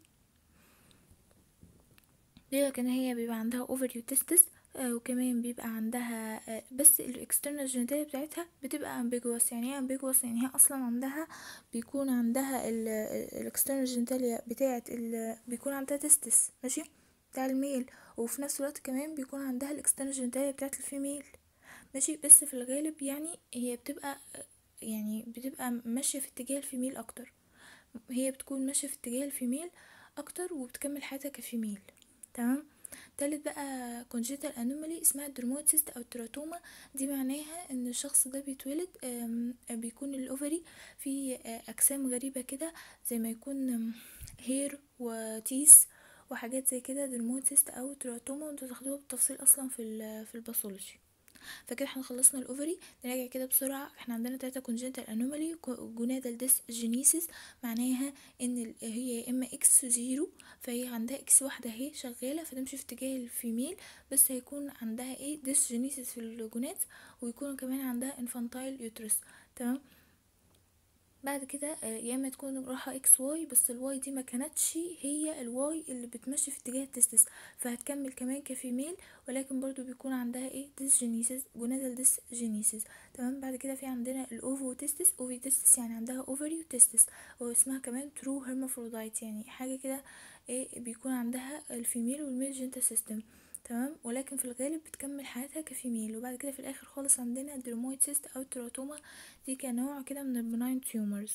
دي لكن هي بيبقى عندها اوفري وتستس آه وكمان بيبقى عندها آه بس الاكسترنال جينيتاليا بتاعتها بتبقى امبيجوس يعني ايه امبيجوس يعني هي اصلا عندها بيكون عندها الاكسترنال جينيتاليا بتاعت بيكون عندها تستس ماشي بتاع الميل وفي نفس الوقت كمان بيكون عندها الاكسترنال جينيتاليا بتاعت الفيميل ماشي بس في الغالب يعني هي بتبقى يعني بتبقى ماشيه في اتجاه الفيميل اكتر هي بتكون ماشيه في اتجاه الفيميل اكتر وبتكمل حياتها كفيميل تمام تالت بقى congenital anomaly اسمها الدرمويد سيست او التراتوما دي معناها ان الشخص ده بيتولد آم، بيكون الاوفري فيه آه، اجسام غريبة كده زي ما يكون هير وتيس وحاجات زي كده درمويد سيست او تراتوما وانتوا تاخدوها بالتفصيل اصلا في ال- في الباثولوجي فكده احنا خلصنا الاوفري نراجع كده بسرعة احنا عندنا تلاتة congenital anomaly جونادال ديسجينيسيس معناها ان ال- هي يا اما اكس زيرو فهي عندها اكس واحدة اهي شغالة فتمشي في اتجاه الفيميل بس هيكون عندها ايه ديسجينيسيس في الجونات ويكون كمان عندها انفانتايل يوترس تمام بعد كده آه، يا اما تكون رايحه اكس واي بس الواي دي ما كانتش هي الواي اللي بتمشي في اتجاه التستس فهتكمل كمان كفيميل ولكن برضو بيكون عندها ايه ديسجينيسيس جونادال ديسجينيسيس تمام بعد كده في عندنا الاوفو تستس اوفي تستس يعني عندها اوفري وتستس واسمها كمان ترو هيرمافرودايت يعني حاجه كده ايه بيكون عندها الفيميل والميل جينتا سيستم تمام ولكن في الغالب بتكمل حياتها كفيميل وبعد كده في الاخر خالص عندنا الدرمويد سيست او التراتوما دي كنوع كده من البناين تيومرز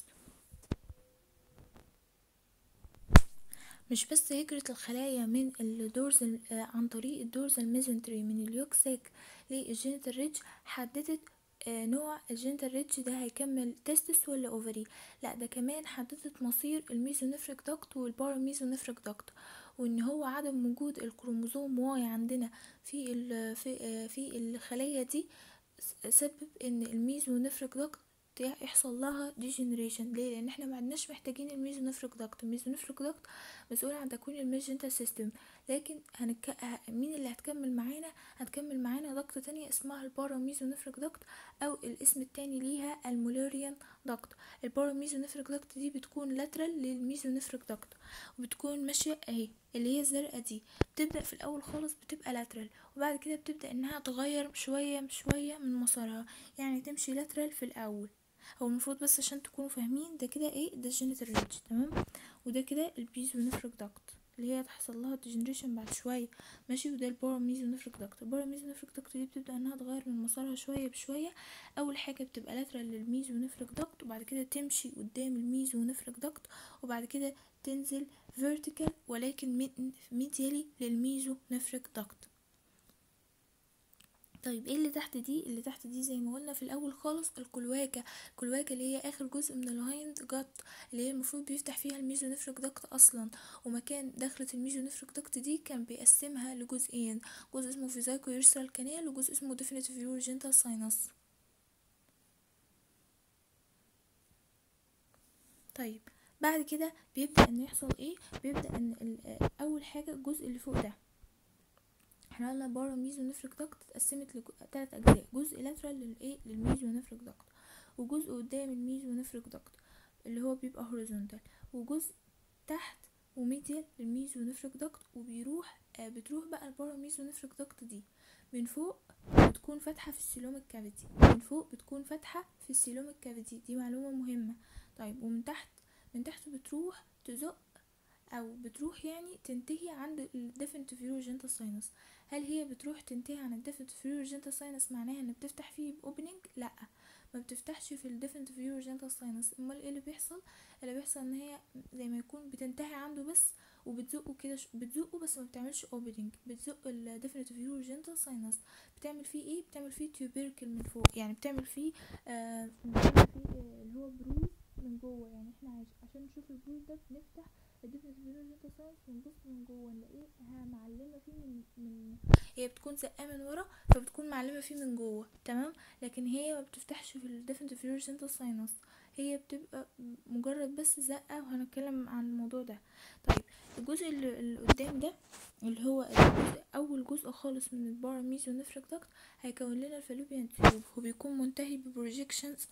مش بس هجرة الخلايا من الدورز عن طريق الدورز الميزنتري من اليوكساك للجينيتال ريدج حددت آه، نوع الجينيتال ريدج ده هيكمل تستس ولا اوفري لا ده كمان حددت مصير الميزونيفريك داكت والباراميزونيفريك داكت وان هو عدم وجود الكروموزوم واي عندنا في ال في آه، في الخلايا دي س- سبب ان الميزونيفريك داكت يحصل لها ديجنريشن ليه لان احنا ما عدناش محتاجين الميزونيفريك داكت الميزونيفريك داكت مسؤول عن تكوين الميجنتال سيستم لكن هنك... ه- مين اللي هتكمل معانا هتكمل معانا دكت تانية اسمها الباراميزونيفريك دكت او الاسم التاني ليها المولاريان دكت الباراميزونيفريك دكت دي بتكون لاترال للميزونيفريك دكت وبتكون ماشية اهي اللي هي الزرقاء دي بتبدأ في الاول خالص بتبقى لاترال وبعد كده بتبدأ انها تغير شوية شوية من مسارها يعني تمشي لاترال في الاول هو المفروض بس عشان تكونوا فاهمين ده كده ايه ده الجينيتال ريدج تمام وده كده البيزونيفريك داكت اللي هي تحصل لها ديجنريشن بعد شويه ماشي وده الباراميزونيفريك داكت الباراميزونيفريك داكت دي بتبدا انها تغير من مسارها شويه بشويه اول حاجه بتبقى لاترال للميزونيفريك داكت وبعد كده تمشي قدام الميزونيفريك داكت وبعد كده تنزل فيرتيكال ولكن ميديالي للميزونيفريك داكت طيب ايه اللي تحت دي اللي تحت دي زي ما قلنا في الاول خالص الكلواكه الكلواكه اللي هي اخر جزء من الهايند جات اللي هي المفروض بيفتح فيها الميزونيفريك داكت اصلا ومكان دخلة الميزونيفريك داكت دي كان بيقسمها لجزئين جزء اسمه فيزايكو يورسال كانال وجزء اسمه ديفينيتيف يورجنتال ساينس طيب بعد كده بيبدأ ان يحصل ايه بيبدأ ان ال- اول حاجة الجزء اللي فوق ده احنا قلنا بارا ميزونيفريك داكت اتقسمت لتلات اجزاء جزء لاترال للايه للميزونيفريك داكت وجزء قدام الميزونيفريك داكت اللي هو بيبقى هوريزونتال وجزء تحت وميديال للميزونيفريك داكت وبيروح آه بتروح بقى البارا ميزونيفريك داكت دي من فوق بتكون فاتحة في السيلوميك كافيتي من فوق بتكون فاتحة في السيلوميك كافيتي دي معلومة مهمة طيب ومن تحت من تحت بتروح تزق او بتروح يعني تنتهي عند الديفنتيف يوروجينتال ساينس هل هي بتروح تنتهي عن الديفنتيف يوروجينتال ساينس معناها ان بتفتح فيه باوبننج لا ما بتفتحش في الديفنتيف يوروجينتال ساينس امال ايه اللي بيحصل اللي بيحصل ان هي زي ما يكون بتنتهي عنده بس وبتزقه كده ش- بتزقه بس ما بتعملش اوبننج بتزق الديفنتيف يوروجينتال ساينس بتعمل فيه ايه بتعمل فيه تيوبيركل من فوق يعني بتعمل فيه آه بتعمل فيه آه اللي هو بروز من جوه يعني احنا عش- عشان نشوف البروز ده بنفتح الديفنس فيروجينتال ساينس ونبص من جوه نلاقيها معلمه فيه من من هي بتكون زقاه من ورا فبتكون معلمه فيه من جوه تمام لكن هي ما بتفتحش في الديفنس فيروجينتال ساينس هي بتبقى مجرد بس زقه وهنتكلم عن الموضوع ده طيب الجزء اللي اللي قدام ده اللي هو الجزء اول جزء خالص من الباراميزونيفريك داكت هيكون لنا الفالوبيان تيوب وبيكون منتهي ببروجيكشنز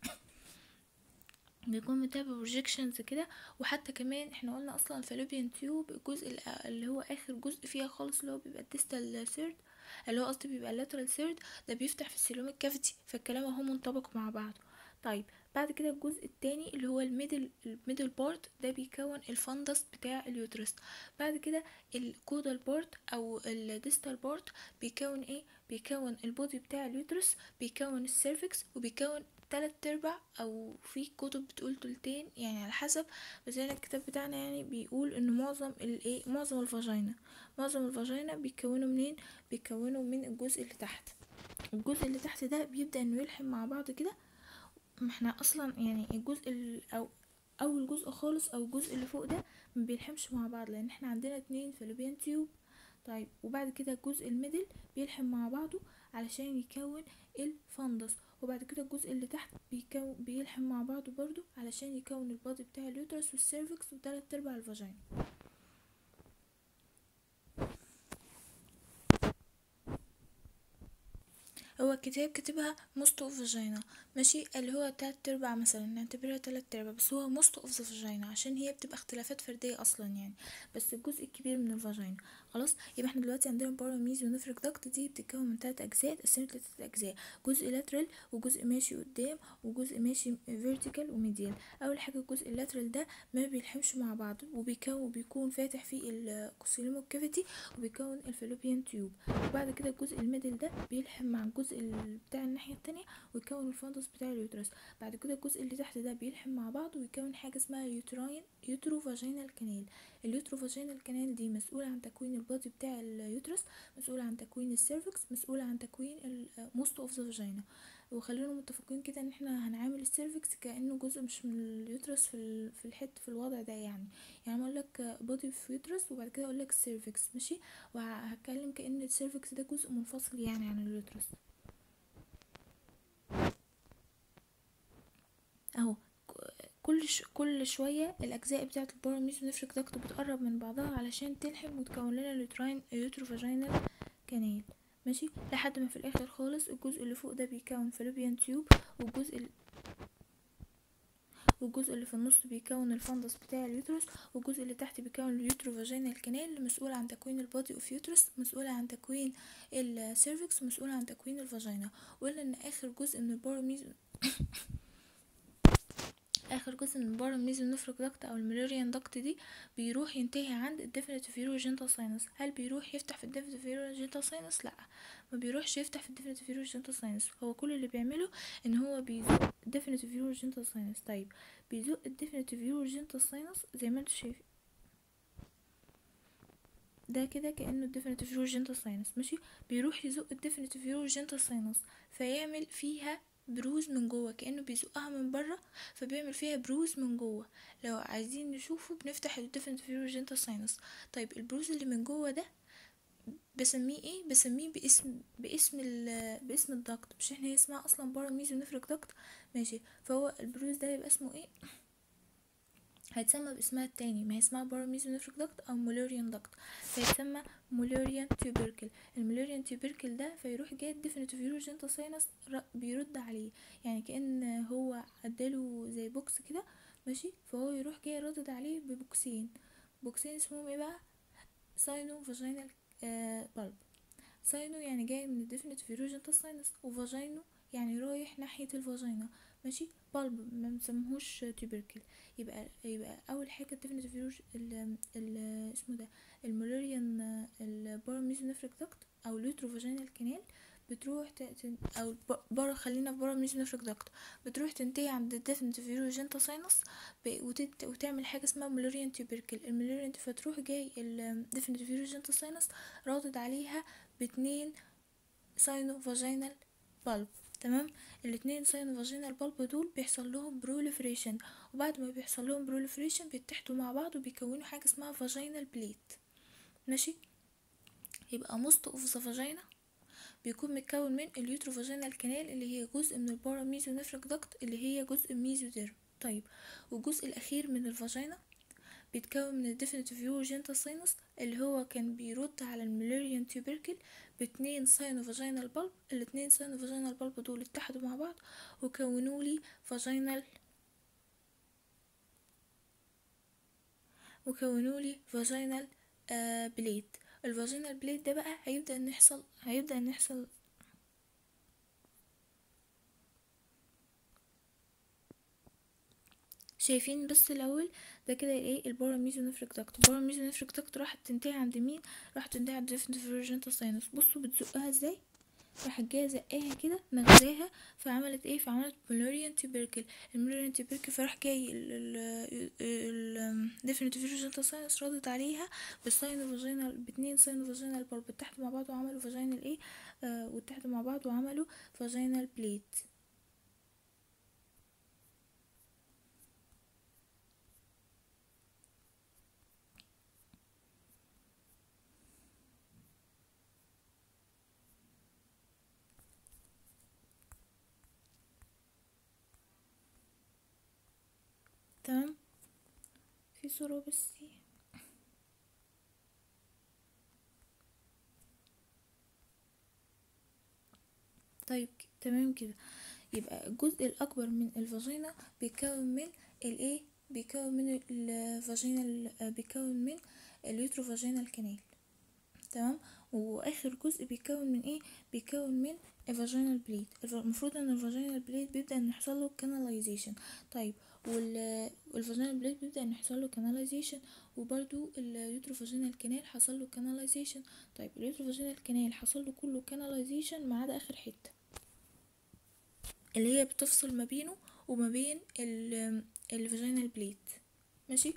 بيكون منتهي ببروجيكشنز كده وحتى كمان احنا قلنا اصلا الفالوبيان تيوب الجزء الأ- اللي هو اخر جزء فيها خالص اللي هو بيبقى الديستال سيرد اللي هو قصدي بيبقى اللاترال سيرد ده بيفتح في السيلوميك كافيتي فالكلام اهو منطبق مع بعضه طيب بعد كده الجزء التاني اللي هو الميدل الميدل بارت ده بيكون الفندس بتاع اليوترس بعد كده الكودال بارت او الديستال بارت بيكون ايه بيكون البودي بتاع اليوترس بيكون السيرفكس وبيكون تلات ارباع او في كتب بتقول تلتين يعني على حسب بس هنا الكتاب بتاعنا يعني بيقول ان معظم الايه معظم الفاجينا معظم الفاجينا بيكونوا منين بيكونوا من الجزء اللي تحت الجزء اللي تحت ده بيبدأ انه يلحم مع بعض كده ما احنا اصلا يعني الجزء ال- او اول جزء خالص او الجزء اللي فوق ده ما بيلحمش مع بعض لان احنا عندنا اتنين فالوبيان تيوب طيب وبعد كده الجزء الميدل بيلحم مع بعضه علشان يكون الفندس وبعد كده الجزء اللي تحت بيكون بيلحم مع بعضه برضو علشان يكون البادي بتاع اليوترس والسيرفكس وتلات ارباع الفاجينا هو الكتاب كاتبها most of vagina ماشي اللي هو تلات ارباع مثلا نعتبرها تلات ارباع بس هو most of the vagina عشان هي بتبقى اختلافات فردية اصلا يعني بس الجزء الكبير من الفاجينا خلاص يبقى احنا دلوقتي عندنا باراميز ونفرك داكت دي بتتكون من تلات اجزاء اتقسمت لتلات اجزاء جزء لاترال وجزء ماشي قدام وجزء ماشي فيرتيكال وميديال اول حاجه الجزء اللاترال ده ما بيلحمش مع بعض وبيكون بيكون فاتح فيه الكوسيلومو كافيتي وبيكون الفالوبيان تيوب وبعد كده الجزء الميدل ده بيلحم مع الجزء ال- بتاع الناحيه التانية ويكون الفندس بتاع اليوترس بعد كده الجزء اللي تحت ده بيلحم مع بعض ويكون حاجه اسمها اليوتراين يوترو فاجينال كانال اليوترو فاجينال كانال دي مسؤوله عن تكوين البادي بتاع اليوترس مسؤوله عن تكوين السيرفكس مسؤوله عن تكوين موست اوف ذا فاجينا وخلينا متفقين كده ان احنا هنعامل السيرفكس كانه جزء مش من اليوترس في ال- في الحته في الوضع ده يعني يعني اقول لك بودي في يوترس وبعد كده اقول لك السيرفكس ماشي وهتكلم كان السيرفكس ده جزء منفصل يعني عن اليوترس اهو ك- كل ش... كل شويه الاجزاء بتاعه الباراميز ونفرك داكت بتقرب من بعضها علشان تلحم وتكون لنا اليوتراين يوتروفاجينال كانال ماشي لحد ما في الاخر خالص الجزء اللي فوق ده بيكون فالوبيان تيوب والجزء ال... والجزء اللي في النص بيكون الفندس بتاع اليوترس والجزء اللي تحت بيكون اليوتروفاجينال كانال مسؤول عن تكوين البادي اوف يوترس مسؤول عن تكوين السيرفكس مسؤول عن تكوين الفاجينا وقلنا ان اخر جزء من الباراميز اخر جزء من بره الميزونيفريك داكت او الميلوريان داكت دي بيروح ينتهي عند الديفينيتيف يوروجينتال ساينس هل بيروح يفتح في الديفينيتيف يوروجينتال ساينس لا ما بيروحش يفتح في الديفينيتيف يوروجينتال ساينس هو كل اللي بيعمله ان هو بيزق الديفينيتيف يوروجينتال ساينس طيب بيزق الديفينيتيف يوروجينتال ساينس زي ما انتوا شايفين ده كده كانه الديفينيتيف يوروجينتال ساينس ماشي بيروح يزق الديفينيتيف يوروجينتال ساينس فيعمل فيها بروز من جوه كانه بيزقها من بره فبيعمل فيها بروز من جوه لو عايزين نشوفه بنفتح الديفينيتيف يوروجينتال ساينس طيب البروز اللي من جوه ده بسميه ايه بسميه باسم باسم ال باسم الدكت مش احنا هي اسمها اصلا بارا ميزونيفريك دكت ماشي فهو البروز ده يبقى اسمه ايه هيتسمى باسمها التاني ما هي اسمها بارا ميزونيفريك دكت او مولوريان دكت فيتسمى مولوريان تيوبركل المولوريان تيوبركل ده فيروح جاي الديفينيتيف يوروجينتال ساينس بيرد عليه يعني كأن هو اداله زي بوكس كده ماشي فهو يروح جاي ردد عليه ببوكسين بوكسين اسمهم ايه بقى ساينو فاجينال آه بالب ساينو يعني جاي من الديفينيتيف يوروجينتال ساينس وفاجينو يعني رايح ناحية الفاجينا ماشي بالب ما مسموهوش تيوبركل يبقى يبقى اول حاجه الديفينيتيف يوروج ال ال اسمه ده المولوريان الباراميزونيفريك داكت او اليوتروفاجينال كانال بتروح ت... ت- او بره خلينا في باراميزونيفريك داكت بتروح تنتهي عند الديفينيتيف يوروجينتال ساينس وتت... وتعمل حاجه اسمها مولوريان تيوبركل المولوريان فتروح جاي الديفينيتيف يوروجينتال ساينس رادد عليها باتنين ساينو فاجينال بالب تمام الاتنين ساينو فاجينال بالب دول بيحصل لهم بروليفريشن وبعد ما بيحصل لهم بروليفريشن بيتحدوا مع بعض وبيكونوا حاجه اسمها فاجينال بليت ماشي يبقى موست اوف ذا فاجينا بيكون متكون من اليوتروفاجينال كانال اللي هي جزء من الباراميزونيفريك داكت اللي هي جزء ميزوديرم طيب والجزء الاخير من الفاجينا بيتكون من الديفينيتيف يوروجينتال ساينس اللي هو كان بيرد على الميلوريان تيوبركل باتنين ساينو فاجينال بالب الاتنين ساينو فاجينال بالب دول اتحدوا مع بعض وكونوا لي فاجينال وكونوا لي فاجينال آه بليت الفاجينال بليت ده بقى هيبدأ ان يحصل هيبدأ ان يحصل شايفين بس الاول ده كده ايه الباراميزونيفريك داكت الباراميزونيفريك داكت راحت تنتهي عند مين راحت تنتهي عند الديفينيتيف يوروجينتال ساينس بصوا بتزقها ازاي راحت جايه زقاها كده نغزاها فعملت ايه فعملت مولوريان تيبركل المولوريان تيبركل فراح جاي ال ديفينيتيف فيرجن ساينس ردت عليها بالساين فاجينال باتنين ساين فاجينال بالب تحت مع بعض وعملوا فاجينال ايه آه وتحت مع بعض وعملوا فاجينال بليت تمام في صورة بس طيب تمام كده يبقى الجزء الأكبر من الفاجينا بيتكون من الايه بيكون من الفاجينا بيكون من اليوتروفاجينال كانال تمام واخر جزء بيكون من ايه بيكون من الفاجينال بليد المفروض ان الفاجينال بليد بيبدا ان يحصل له كاناليزيشن طيب والفاجينال بليد بيبدا ان يحصل له كاناليزيشن وبرده اليوتروفاجينال كانال حصل له كاناليزيشن طيب اليوتروفاجينال كانال حصل له كله كاناليزيشن ما عدا اخر حته اللي هي بتفصل ما بينه وما بين الفاجينال بليد ماشي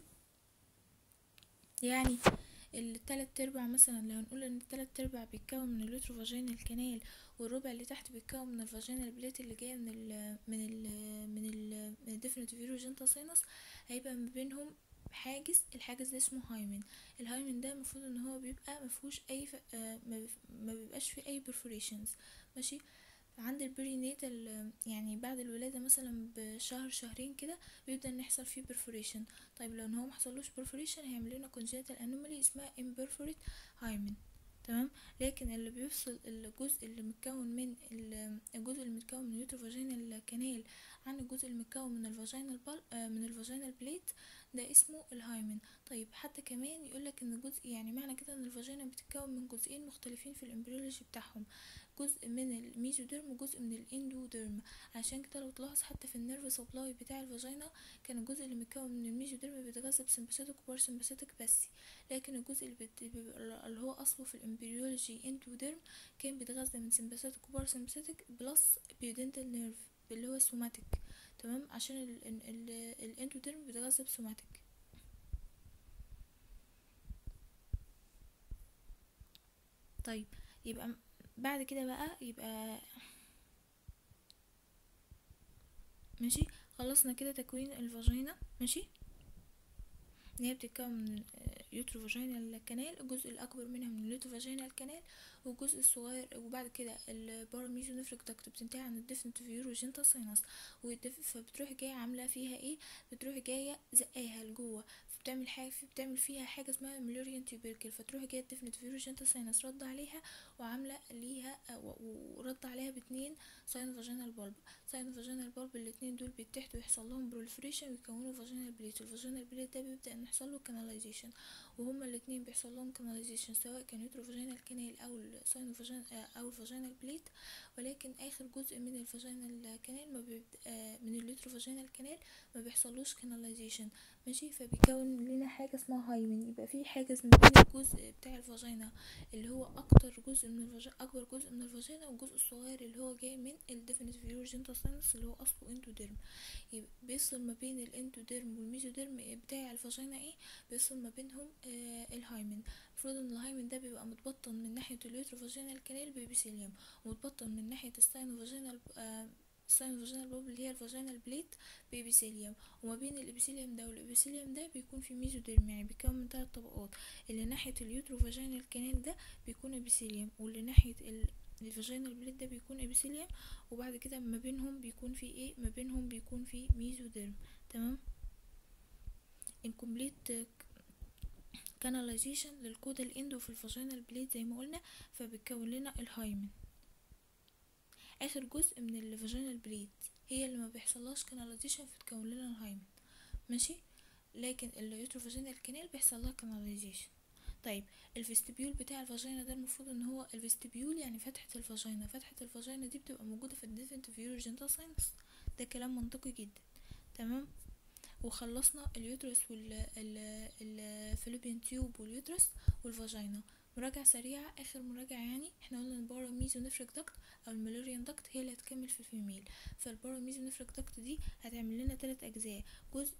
يعني التلات ارباع مثلا لو نقول ان التلات ارباع بيتكون من اليوتروفاجينال كانال والربع اللي تحت بيتكون من الفاجينال بليت اللي جايه من ال من ال من ال من الديفينيتيف فيروجينتا ساينس هيبقى ما بينهم حاجز الحاجز ده اسمه هايمن الهايمن ده المفروض ان هو بيبقى مفهوش اي ف... آه ما بيبقاش فيه اي برفوريشنز ماشي عند البرينيتال يعني بعد الولادة مثلا بشهر شهرين كده بيبدأ ان يحصل فيه برفوريشن طيب لو هو محصلوش برفوريشن هيعمل لنا congenital anomaly اسمها imperforate hymen تمام لكن اللي بيفصل الجزء اللي متكون من الجزء اللي متكون من اليوتروفاجينال كانال عن الجزء اللي متكون من الفاجينال بال من الفاجينال بليت ده اسمه الهايمن طيب حتى كمان يقولك ان جزء يعني معنى كده ان الفاجينا بتتكون من جزئين مختلفين في الامبريولوجي بتاعهم جزء من الميزوديرم وجزء من الاندوديرم عشان كده لو تلاحظ حتى في النيرف سبلاي بتاع الفاجينا كان الجزء اللي متكون من الميزوديرم بيتغذى بسمباثيتك وبارسمباثيتك بس لكن الجزء اللي, بت... اللي هو اصله في الامبريولوجي اندوديرم كان بيتغذى من سمباثيتك وبارسمباثيتك بلس بيودنتال نيرف اللي هو سوماتيك تمام عشان الاندوديرم بيتغذى بسوماتيك طيب يبقى بعد كده بقى يبقى ماشي خلصنا كده تكوين الفاجينا ماشي ان هي بتتكون من يوتروفاجينال كانال الجزء الاكبر منها من اليوتروفاجينال كانال والجزء الصغير وبعد كده الباراميزونيفريك داكت بتنتهي عن الديفنت فيوروجينتا ساينس فبتروح جايه عامله فيها ايه بتروح جايه زقاها لجوه بتعمل حاجه بتعمل فيها حاجه اسمها ميلوريان تيوبركل فتروح جايه الديفنت فيروجينتا ساينس رد عليها وعامله ليها ورد عليها باتنين ساين فاجينال بالب ساين فاجينال بالب الاتنين دول بيتحدوا ويحصل لهم بروليفريشن ويكونوا فاجينال بليت الفاجينال بليت ده بيبدا ان يحصل له كاناليزيشن وهما الاتنين بيحصل لهم كاناليزيشن سواء كان يوتروفاجينال كانال او الساين فاجين او الفاجينال بليت ولكن اخر جزء من الفاجينال كانال ما بيبقى من اليوتروفاجينال كانال ما بيحصلوش كاناليزيشن ماشي فبيكون لنا حاجه اسمها هايمن يبقى في حاجز ما بين الجزء بتاع الفاجينا اللي هو اكتر جزء من الفاجينا اكبر جزء من الفاجينا والجزء الصغير اللي هو جاي من الديفينيتيف فيورجينتا ساينس اللي هو اصله اندوديرم يبقى بيفصل ما بين الاندوديرم والميزوديرم بتاع الفاجينا ايه بيفصل ما بينهم آه الهايمن المفروض ان الهايمن ده بيبقى متبطن من ناحيه اليوتروفاجينال كانال بيبيثيليوم ومتبطن من ناحيه الساينوفاجينال آه الساينوفاجينال بوب اللي هي الفاجينال بليت بإبيثيليوم وما بين الإبيثيليوم ده والإبيثيليوم ده بيكون في ميزوديرم يعني بيكون من تلات طبقات اللي ناحية اليوتروفاجينال كانال ده بيكون إبيثيليوم واللي ناحية الفاجينال بليت ده بيكون إبيثيليوم وبعد كده ما بينهم بيكون في ايه ما بينهم بيكون في ميزوديرم تمام incomplete canalization للكود الاندو في الفاجينال بليت زي ما قلنا فبتكون لنا الهايمن اخر جزء من الفاجينال بليد هي اللي ما بيحصلهاش كاناليزيشن فتكون لنا الهايمن ماشي لكن اليوتروفاجينال كانال بيحصل لها كاناليزيشن طيب الفيستبيول بتاع الفاجينا ده المفروض ان هو الفيستبيول يعني فتحة الفاجينا فتحة الفاجينا دي بتبقى موجودة في الديفنت فيورجينتا ساينس ده كلام منطقي جدا تمام وخلصنا اليوترس والفلوبيان تيوب واليوترس والفاجينا مراجعة سريعة آخر مراجعة يعني احنا قلنا البارا ميزو نفرك دكت أو الميلوريان دكت هي اللي هتكمل في الفيميل فالبارا ميزو نفرك دكت دي هتعمل لنا تلات أجزاء جزء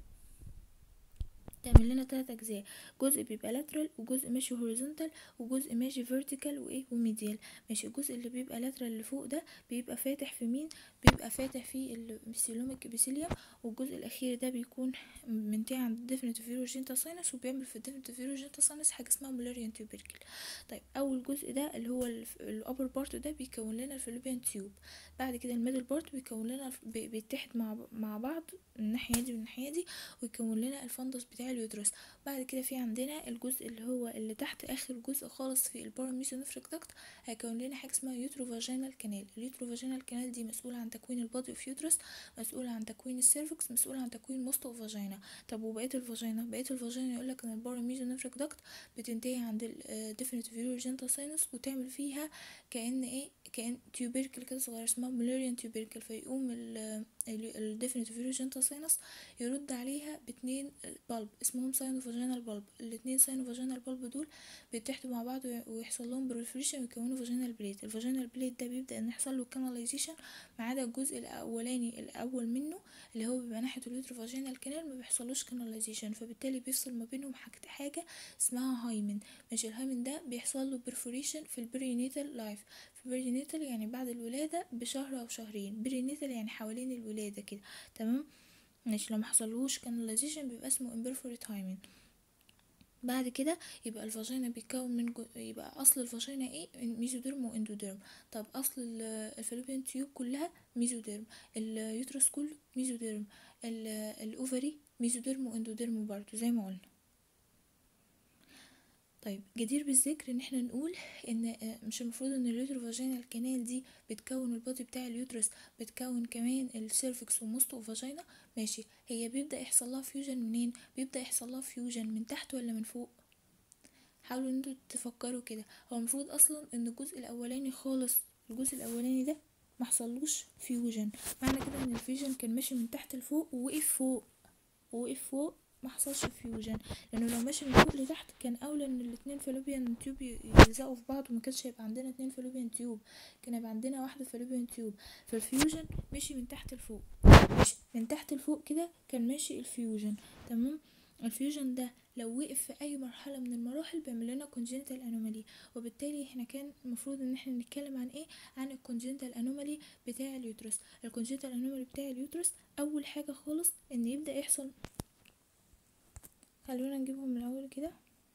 تعمل لنا تلات اجزاء جزء بيبقى لاترال وجزء ماشي هوريزونتال وجزء ماشي فيرتيكال وايه وميديال ماشي الجزء اللي بيبقى لاترال اللي فوق ده بيبقى فاتح في مين بيبقى فاتح في السيلوميك ابيثيليوم والجزء الاخير ده بيكون منتهي عند الديفينيتيف فيروجينتا ساينس وبيعمل في الديفينيتيف فيروجينتا ساينس حاجه اسمها مولاريان تيوبركل طيب اول جزء ده اللي هو الابر بارت ده بيكون لنا الفلوبيان تيوب بعد كده الميدل بارت بيكون لنا بيتحد مع مع بعض من الناحيه دي والناحيه دي ويكون لنا الفندس بتاع اليوترس بعد كده في عندنا الجزء اللي هو اللي تحت اخر جزء خالص في الباراميسونفريك داكت هيكون لنا حاجه اسمها يوتروفاجينال كانال اليوتروفاجينال كانال دي مسؤوله عن تكوين البادي اوف يوترس مسؤوله عن تكوين السيرفكس مسؤوله عن تكوين موست اوف فاجينا طب وبقيه الفاجينا بقيه الفاجينا يقول لك ان الباراميسونفريك داكت بتنتهي عند الديفينيتيف فيروجينتا ساينس وتعمل فيها كأن ايه كأن تيوبركل كده صغير اسمها مولاريان تيوبركل فيقوم الديفينيتيف فيروجينتا ساينس يرد عليها باتنين بالب اسمهم ساينوفاجينال بالب الاتنين ساينوفاجينال بالب دول بيتحدوا مع بعض ويحصل لهم بروليفريشن ويكونوا فاجينال بليت الفاجينال بليت ده بيبدا ان يحصل له كاناليزيشن ما عدا الجزء الاولاني الاول منه اللي هو بيبقى ناحيه اليوتروفاجينال كانال ما بيحصلوش كاناليزيشن فبالتالي بيفصل ما بينهم حاجه اسمها هايمن ماشي الهايمن ده بيحصل له برفوريشن في البرينيتال لايف في برينيتال يعني بعد الولاده بشهر او شهرين برينيتال يعني حوالين الولاده كده تمام ماشي لو محصلوش كاناليزيشن بيبقى اسمه امبرفوريت هايمن بعد كده يبقى الفاجينا بيتكون من جو... يبقى اصل الفاجينا ايه ميزوديرم واندوديرم طب اصل الفالوبيان تيوب كلها ميزوديرم اليوترس كله ميزوديرم الاوفري ميزوديرم واندوديرم برضو زي ما قلنا طيب جدير بالذكر ان احنا نقول ان مش المفروض ان اليوتروفاجينال كانال دي بتكون البادي بتاع اليوترس بتكون كمان السيرفكس وموست فاجينا ماشي هي بيبدا يحصل لها فيوجن منين بيبدا يحصل لها فيوجن من تحت ولا من فوق حاولوا ان انتوا تفكروا كده هو المفروض اصلا ان الجزء الاولاني خالص الجزء الاولاني ده محصلوش فيوجن معنى كده ان الفيوجن كان ماشي من تحت لفوق ووقف فوق ووقف فوق ما حصلش فيوجن لانه لو ماشي من فوق لتحت كان اولى ان الاتنين فالوبيان تيوب يلزقوا في بعض وما كانش هيبقى عندنا اتنين فالوبيان تيوب كان هيبقى عندنا واحده فالوبيان تيوب فالفيوجن مشي من تحت لفوق ماشي من تحت لفوق كده كان ماشي الفيوجن تمام الفيوجن ده لو وقف في اي مرحله من المراحل بيعمل لنا كونجنتال انومالي وبالتالي احنا كان المفروض ان احنا نتكلم عن ايه عن الكونجنتال انومالي بتاع اليوترس الكونجنتال انومالي بتاع اليوترس اول حاجه خالص ان يبدا يحصل خلونا نجيبهم من الاول كده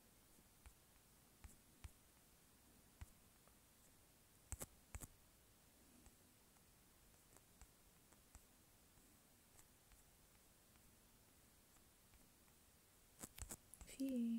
في ايه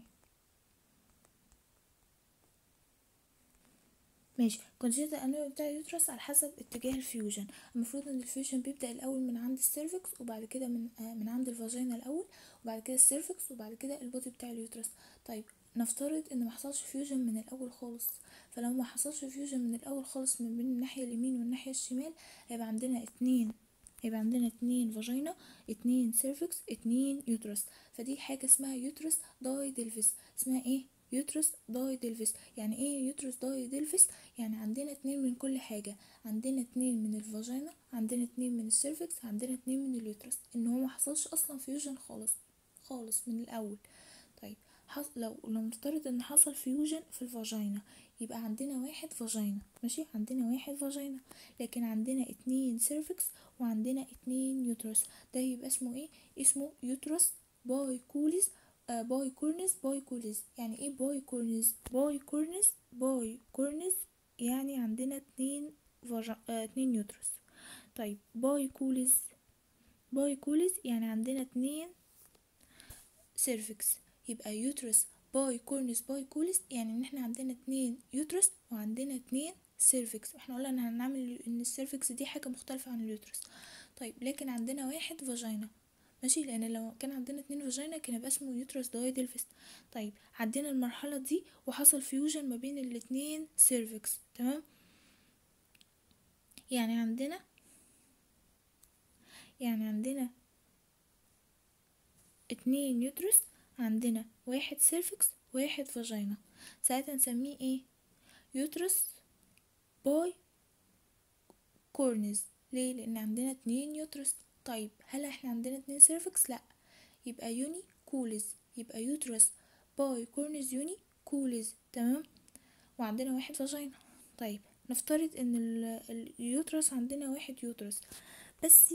ماشي كونجنتال انومالي بتاع اليوترس على حسب اتجاه الفيوجن المفروض ان الفيوجن بيبدا الاول من عند السيرفكس وبعد كده من آه من عند الفاجينا الاول وبعد كده السيرفكس وبعد كده البودي بتاع اليوترس طيب نفترض ان ما حصلش فيوجن من الاول خالص فلو ما حصلش فيوجن من الاول خالص من بين الناحيه اليمين والناحيه الشمال هيبقى عندنا اتنين هيبقى عندنا اتنين فاجينا اتنين سيرفكس اتنين يوترس فدي حاجه اسمها يوترس داي ديلفيس اسمها ايه يوترس داي ديلفيس يعني ايه يوترس داي ديلفيس يعني عندنا اتنين من كل حاجة عندنا اتنين من الفاجينا عندنا اتنين من السيرفكس عندنا اتنين من اليوترس ان هو محصلش اصلا فيوجن خالص خالص من الاول طيب حص... لو لو نفترض ان حصل فيوجن في الفاجينا يبقى عندنا واحد فاجينا ماشي عندنا واحد فاجينا لكن عندنا اتنين سيرفكس وعندنا اتنين يوترس ده يبقى اسمه ايه اسمه يوترس باي كوليس آه باي كورنس باي كوليس يعني ايه باي كورنس باي كورنس باي كورنس يعني عندنا اتنين فاجا آه اتنين يوترس طيب باي كوليس باي كوليس يعني عندنا اتنين سيرفكس يبقى يوترس باي كورنس باي كوليس يعني ان احنا عندنا اتنين يوترس وعندنا اتنين سيرفكس احنا قلنا ان هنعمل ان السيرفكس دي حاجه مختلفه عن اليوترس طيب لكن عندنا واحد فاجينا ماشي لان لو كان عندنا اتنين فاجينا كان يبقى اسمه يوترس داي ديلفيس طيب عدينا المرحله دي وحصل فيوجن ما بين الاتنين سيرفكس تمام يعني عندنا يعني عندنا اتنين يوترس عندنا واحد سيرفكس واحد فاجينا ساعتها نسميه ايه يوترس باي كورنز ليه لان عندنا اتنين يوترس طيب هل احنا عندنا اتنين سيرفكس لا يبقى يوني كولز يبقى يوترس باي كورنز يوني كولز تمام وعندنا واحد فاجينا طيب نفترض ان ال- اليوترس عندنا واحد يوترس بس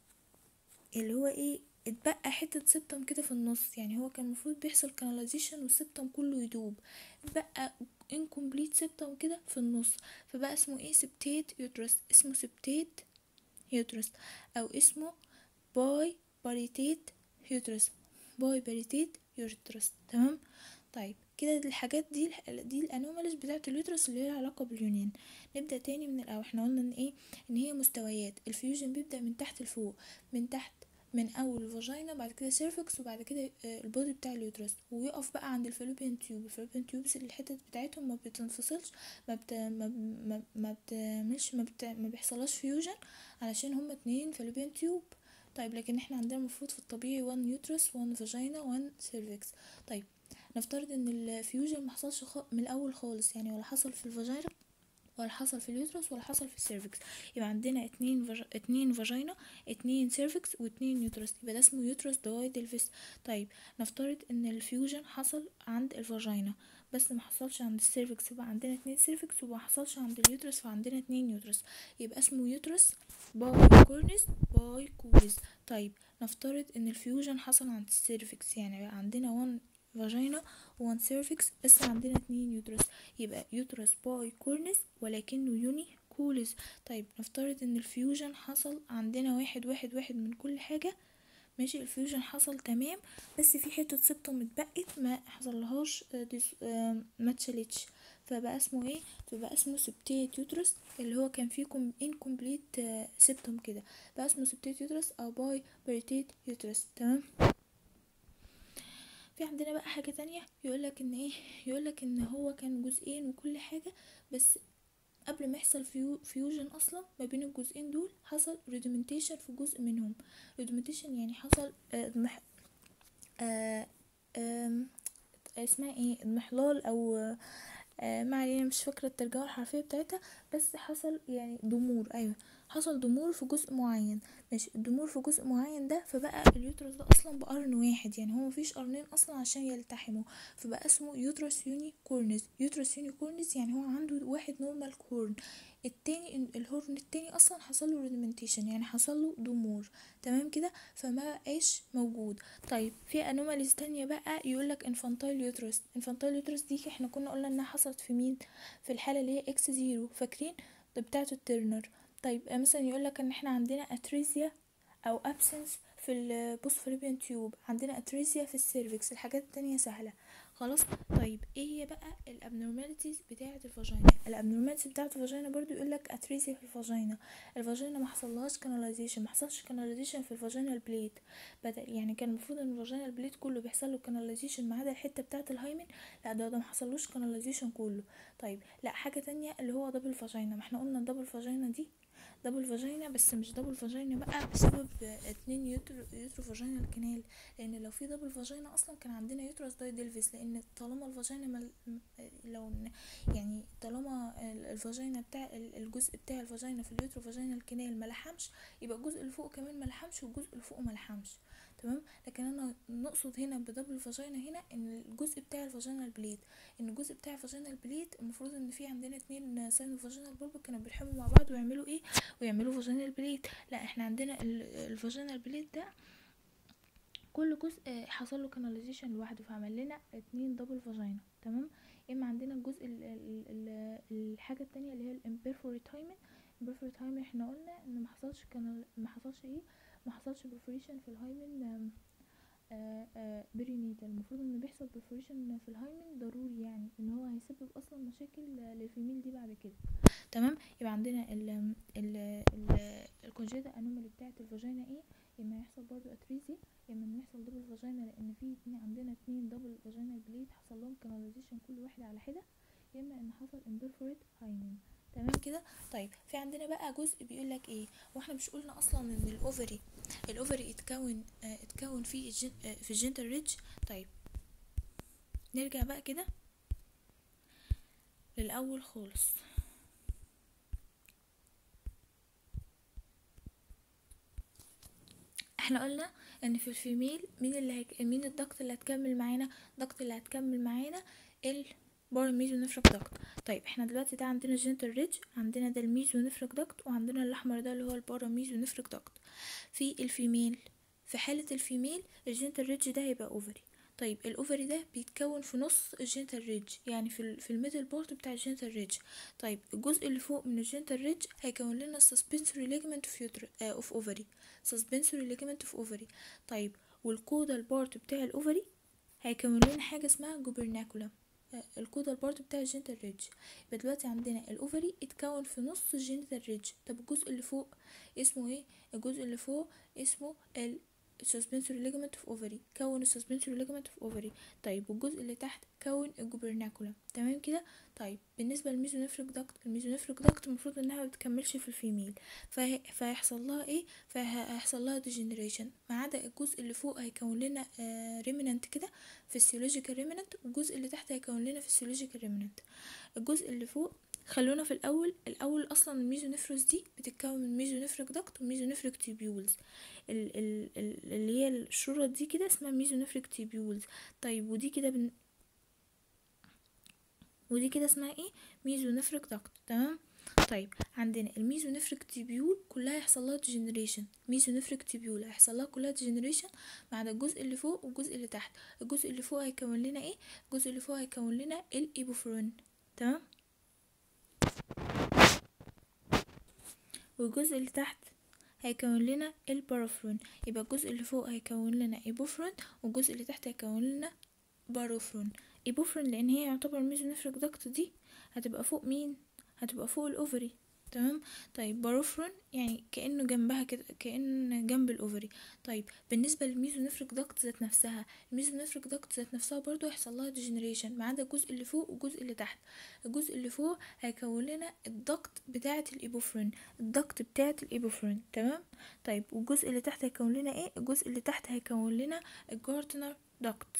اللي هو ايه اتبقى حتة سبتم كده في النص يعني هو كان المفروض بيحصل كاناليزيشن والسبتم كله يدوب اتبقى incomplete سبتم كده في النص فبقى اسمه ايه سبتيت يوترس اسمه سبتيت يوترس او اسمه باي باريتيت يوترس باي باريتيت يوترس تمام طيب كده دي الحاجات دي دي الانوماليز بتاعه اليوترس اللي ليها علاقه باليونين نبدا تاني من الاول احنا قلنا ان ايه ان هي مستويات الفيوجن بيبدا من تحت لفوق من تحت من اول الفاجينا بعد كده سيرفكس وبعد كده آه، البودي بتاع اليوترس ويقف بقى عند الفالوبيان تيوب الفالوبيان تيوبس الحتت بتاعتهم ما بتنفصلش ما بت ما ما, ما بتعملش ما, بت ما بيحصلهاش فيوجن علشان هما اتنين فالوبيان تيوب طيب لكن احنا عندنا المفروض في الطبيعي وان يوترس وان فاجينا وان سيرفكس طيب نفترض ان الفيوجن ما حصلش خ... من الاول خالص يعني ولا حصل في الفاجينا ولا حصل في اليوترس ولا حصل في السيرفكس يبقى عندنا اتنين فج... اتنين فاجينا اتنين سيرفكس واتنين يوترس يبقى ده اسمه يوترس دوايد الفيس طيب نفترض ان الفيوجن حصل عند الفاجينا بس ما حصلش عند السيرفكس يبقى عندنا اتنين سيرفكس وما حصلش عند اليوترس فعندنا اتنين يوترس يبقى اسمه يوترس باي كورنس باي كوريس طيب نفترض ان الفيوجن حصل عند السيرفكس يعني بقى عندنا وان فاجينا وان سيرفكس بس عندنا اتنين يوترس يبقى يوترس باي كورنس ولكنه يوني كولز طيب نفترض ان الفيوجن حصل عندنا واحد واحد واحد من كل حاجة ماشي الفيوجن حصل تمام بس في حتة سبتم اتبقت ما حصلهاش آه، ديس- آه، ما اتشالتش فبقى اسمه ايه فبقى اسمه سبتيت يوترس اللي هو كان فيه incomplete سبتم كده بقى اسمه سبتيت يوترس او باي باريتيت يوترس تمام في عندنا بقى حاجة تانية يقولك ان ايه يقولك ان هو كان جزئين وكل حاجة بس قبل ما يحصل فيو فيوجن اصلا ما بين الجزئين دول حصل ريدومنتيشن في جزء منهم ريدومنتيشن يعني حصل آه مح... آه آم، اسمها ايه اضمحلال او آه ما علينا مش فاكرة الترجمة الحرفية بتاعتها بس حصل يعني ضمور ايوه حصل ضمور في جزء معين ماشي الضمور في جزء معين ده فبقى اليوترس ده اصلا بقرن واحد يعني هو مفيش قرنين اصلا عشان يلتحموا فبقى اسمه يوترس يوني كورنز يوترس يوني كورنز يعني هو عنده واحد نورمال كورن التاني الهورن التاني اصلا حصل له ريدمنتيشن يعني حصل له ضمور تمام كده فما بقاش موجود طيب في انوماليز تانية بقى يقولك انفانتايل يوترس انفانتايل يوترس دي احنا كنا قلنا انها حصلت في مين في الحالة اللي هي اكس زيرو فاكرين ده بتاعته الترنر طيب آه، مثلا يقولك ان احنا عندنا اتريزيا او ابسنس في البوسفوريبيان تيوب عندنا اتريزيا في السيرفكس الحاجات التانية سهلة خلاص طيب ايه هي بقى الابنورماليتيز بتاعة الفاجينا الابنورماليتيز بتاعة الفاجينا برضو يقولك اتريزيا في الفاجينا الفاجينا ما حصلهاش كاناليزيشن ما حصلش كاناليزيشن في الفاجينا البليت بدأ يعني كان المفروض ان الفاجينا البليت كله بيحصل له كاناليزيشن ما عدا الحته بتاعه الهايمن لا ده ده ما حصلوش كاناليزيشن كله طيب لا حاجه تانية اللي هو دبل فاجينا ما احنا قلنا دبل فاجينا دي دبل فاجينا بس مش دبل فاجينا بقى بسبب اتنين يوترو يوترو فاجينا الكنال لان لو في دبل فاجينا اصلا كان عندنا يوترس داي ديلفيس لان طالما الفاجينا مل... م- لو ن- يعني طالما ال- الفاجينا بتاع ال- الجزء بتاع الفاجينا في اليوترو فاجينا الكنال ما لحمش يبقى الجزء اللي فوق كمان ما لحمش والجزء اللي فوق ما لحمش تمام لكن انا نقصد هنا بدبل فاجينا هنا ان الجزء بتاع الفاجينا البليد ان الجزء بتاع الفاجينا البليد المفروض ان في عندنا اتنين ساين فاجينا البلب كانوا بيلحموا مع بعض ويعملوا ايه ويعملوا فاجينا البليد لا احنا عندنا ال- الفاجينا البليد ده كل جزء آه، حصل له كاناليزيشن لوحده فعمل لنا اتنين دبل فاجينا تمام اما عندنا الجزء ال ال ال الحاجه التانية اللي هي الامبيرفوريت هايمن الامبيرفوريت هايمن احنا قلنا ان ما حصلش كان ما حصلش ايه ما حصلش برفوريشن في الهايمن آم، آه، آه، برينيتال المفروض ان بيحصل برفوريشن في الهايمن ضروري يعني ان هو هيسبب اصلا مشاكل آه، للفيميل دي بعد كده تمام يبقى عندنا ال ال ال الكونجيتا انومالي بتاعه الفاجينا ايه اما يحصل برضو اتريزي اما ان يحصل دبل فاجينا لان في اتنين عندنا اتنين دبل فاجينا بليد حصل لهم كاناليزيشن كل واحد على حده يا اما ان حصل امبرفوريت هايمن تمام كده طيب في عندنا بقى جزء بيقول لك ايه واحنا مش قلنا اصلا ان الاوفري الاوفري اتكون آه اتكون في الجن آه في الجنتر ريدج طيب نرجع بقى كده للاول خالص احنا قلنا ان في الفيميل مين اللي هيك... مين الضغط اللي هتكمل معانا الضغط اللي هتكمل معانا الباراميزونيفريك ضغط طيب احنا دلوقتي ده عندنا جينيتال ريدج عندنا ده الميزونيفريك ضغط وعندنا الاحمر ده اللي هو الباراميزونيفريك ضغط في الفيميل في حالة الفيميل الجينيتال ريدج ده هيبقى اوفري طيب الاوفري ده بيتكون في نص الجينيتال ريدج يعني في ال في الميدل بارت بتاع الجينيتال ريدج طيب الجزء اللي فوق من الجينيتال ريدج هيكون لنا السسبنسوري ليجمنت اوف اوفري سسبنسوري ليجمنت اوف اوفري طيب والكودال بارت بتاع الاوفري هيكون لنا حاجه اسمها جوبرناكولم الكودال بارت بتاع الجينيتال ريدج يبقى دلوقتي عندنا الاوفري اتكون في نص الجينيتال ريدج طب الجزء اللي فوق اسمه ايه الجزء اللي فوق اسمه ال السسبنسوري ليجمنت اوف اوفري كون السسبنسوري ليجمنت اوف اوفري طيب والجزء اللي تحت كون الجوبرناكولا تمام كده طيب بالنسبه للميزونيفريك داكت الميزونيفريك داكت المفروض انها ما بتكملش في الفيميل فه... فهيحصل لها ايه فهيحصل لها ديجنريشن ما عدا الجزء اللي فوق هيكون لنا آه ريمننت كده فيسيولوجيكال ريمننت والجزء اللي تحت هيكون لنا فيسيولوجيكال ريمننت الجزء اللي فوق خلونا في الاول الاول اصلا الميزونيفروس دي بتتكون من ميزونيفريك داكت وميزونيفريك تيبيولز ال ال ال اللي هي الشرط دي كده اسمها ميزونيفريك تيبيولز طيب ودي كده بن... ودي كده اسمها ايه ميزونيفريك داكت تمام طيب عندنا الميزونيفريك تيبيول كلها هيحصل لها ديجنريشن ميزونيفريك تيبيول هيحصل لها كلها ديجنريشن ما عدا الجزء اللي فوق والجزء اللي تحت الجزء اللي فوق هيكون لنا ايه الجزء اللي فوق هيكون لنا الايبوفرون تمام والجزء اللي تحت هيكون لنا البارافرون يبقى الجزء اللي فوق هيكون لنا ايبوفرون والجزء اللي تحت هيكون لنا باروفرون ايبوفرون لان هي يعتبر ميزونيفريك داكت دي هتبقى فوق مين هتبقى فوق الاوفري تمام طيب باروفرون يعني كانه جنبها كده كان جنب الاوفري طيب بالنسبه للميزونيفريك داكت ذات نفسها الميزونيفريك داكت ذات نفسها برضو هيحصل لها ديجنريشن ما عدا الجزء اللي فوق والجزء اللي تحت الجزء اللي فوق هيكون لنا الضغط بتاعه الايبوفرين الضغط بتاعه الايبوفرين تمام طيب والجزء اللي تحت هيكون لنا ايه الجزء اللي تحت هيكون لنا الجارتنر داكت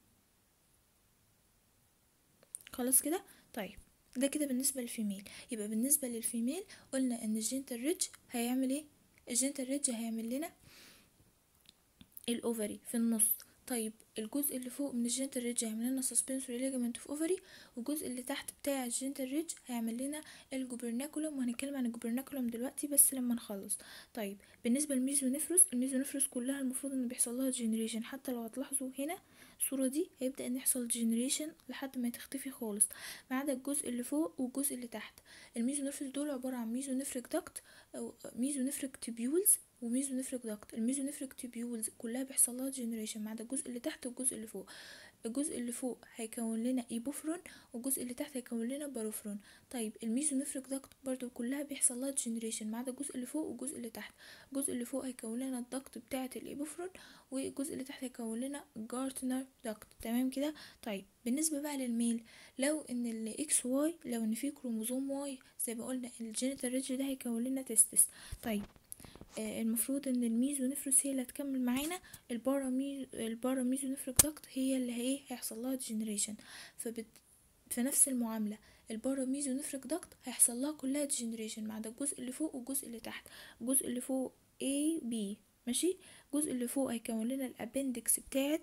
خلاص كده طيب ده كده بالنسبه للفيميل يبقى بالنسبه للفيميل قلنا ان الجينتال ريدج هيعمل ايه الجينتال ريدج هيعمل لنا الاوفري في النص طيب الجزء اللي فوق من الجينتال ريدج هيعمل لنا سسبنسوري ليجمنت اوف اوفري والجزء اللي تحت بتاع الجينتال ريدج هيعمل لنا الجوبرناكولوم وهنتكلم عن الجوبرناكولوم دلوقتي بس لما نخلص طيب بالنسبه للميزونيفروس الميزونيفروس كلها المفروض ان بيحصل لها جينريشن حتى لو هتلاحظوا هنا الصورة دي هيبدأ ان يحصل جينريشن لحد ما تختفي خالص ما عدا الجزء اللي فوق والجزء اللي تحت الميزونيفروس دول عبارة عن ميزونيفريك داكت او ميزونيفريك تيبيولز وميزونيفريك داكت الميزونيفريك تيبيولز كلها بيحصل لها جينريشن ما عدا الجزء اللي تحت والجزء اللي فوق الجزء اللي فوق هيكون لنا ايبوفرون والجزء اللي تحت هيكون لنا باروفرون طيب الميزونيفريك داكت برضو كلها بيحصل لها جنريشن ما عدا الجزء اللي فوق والجزء اللي تحت الجزء اللي فوق هيكون لنا الداكت بتاعه الايبوفرون والجزء اللي تحت هيكون لنا جارتنر داكت تمام كده طيب بالنسبه بقى للميل لو ان الاكس واي لو ان في كروموزوم واي زي ما قلنا الجينيتال ريدج ده هيكون لنا تستس طيب آه المفروض ان الميزونيفروس هي اللي هتكمل معانا الباراميز الباراميزونيفريك داكت هي اللي هي هيحصل لها ديجنريشن فبت في نفس المعامله الباراميزونيفريك داكت هيحصل لها كلها ديجنريشن ما عدا الجزء اللي فوق والجزء اللي تحت الجزء اللي فوق A B ماشي الجزء اللي فوق هيكون لنا الابندكس بتاعت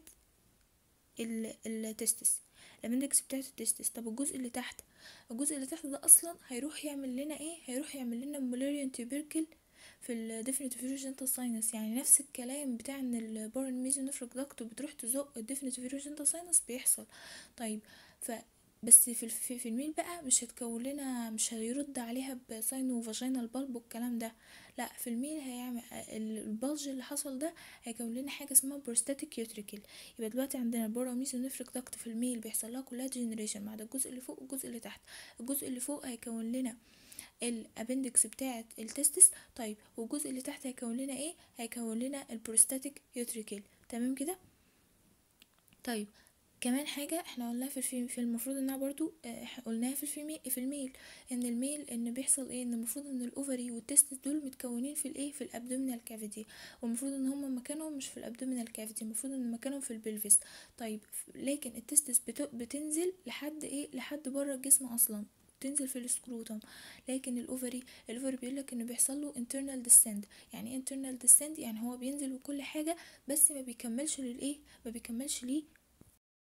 التستس الابندكس بتاعت التستس طب الجزء اللي تحت الجزء اللي تحت ده اصلا هيروح يعمل لنا ايه هيروح يعمل لنا مولاريان تيبركل في الديفينيتيف فيروجنتال ساينس يعني نفس الكلام بتاع ان البارن ميزونيفريك داكت بتروح تزق الديفينيتيف فيروجنتال ساينس بيحصل طيب ف بس في في, في الميل بقى مش هتكون لنا مش هيرد عليها بساينو فاجينال بالب والكلام ده لا في الميل هيعمل البلج اللي حصل ده هيكون لنا حاجه اسمها بروستاتيك يوتريكل يبقى دلوقتي عندنا الباراميزونيفريك داكت في الميل بيحصل لها كلها جنريشن ما عدا الجزء اللي فوق والجزء اللي تحت الجزء اللي فوق هيكون لنا الابندكس بتاعه التستس طيب والجزء اللي تحت هيكون لنا ايه هيكون لنا البروستاتيك يوتريكل تمام كده طيب كمان حاجة احنا قلناها في الفيلم في المفروض انها برضو اه قلناها في الفيلم في الميل ان الميل ان بيحصل ايه ان المفروض ان الاوفري والتستس دول متكونين في الايه في الابدومينال كافيتي والمفروض ان هما مكانهم مش في الابدومينال كافيتي المفروض ان مكانهم في البلفس طيب لكن التستس بتنزل لحد ايه لحد بره الجسم اصلا وبتنزل في السكروتم لكن الاوفري الاوفري بيقولك انه بيحصل له internal descent يعني ايه internal descent يعني هو بينزل وكل حاجه بس ما بيكملش للايه ما بيكملش ليه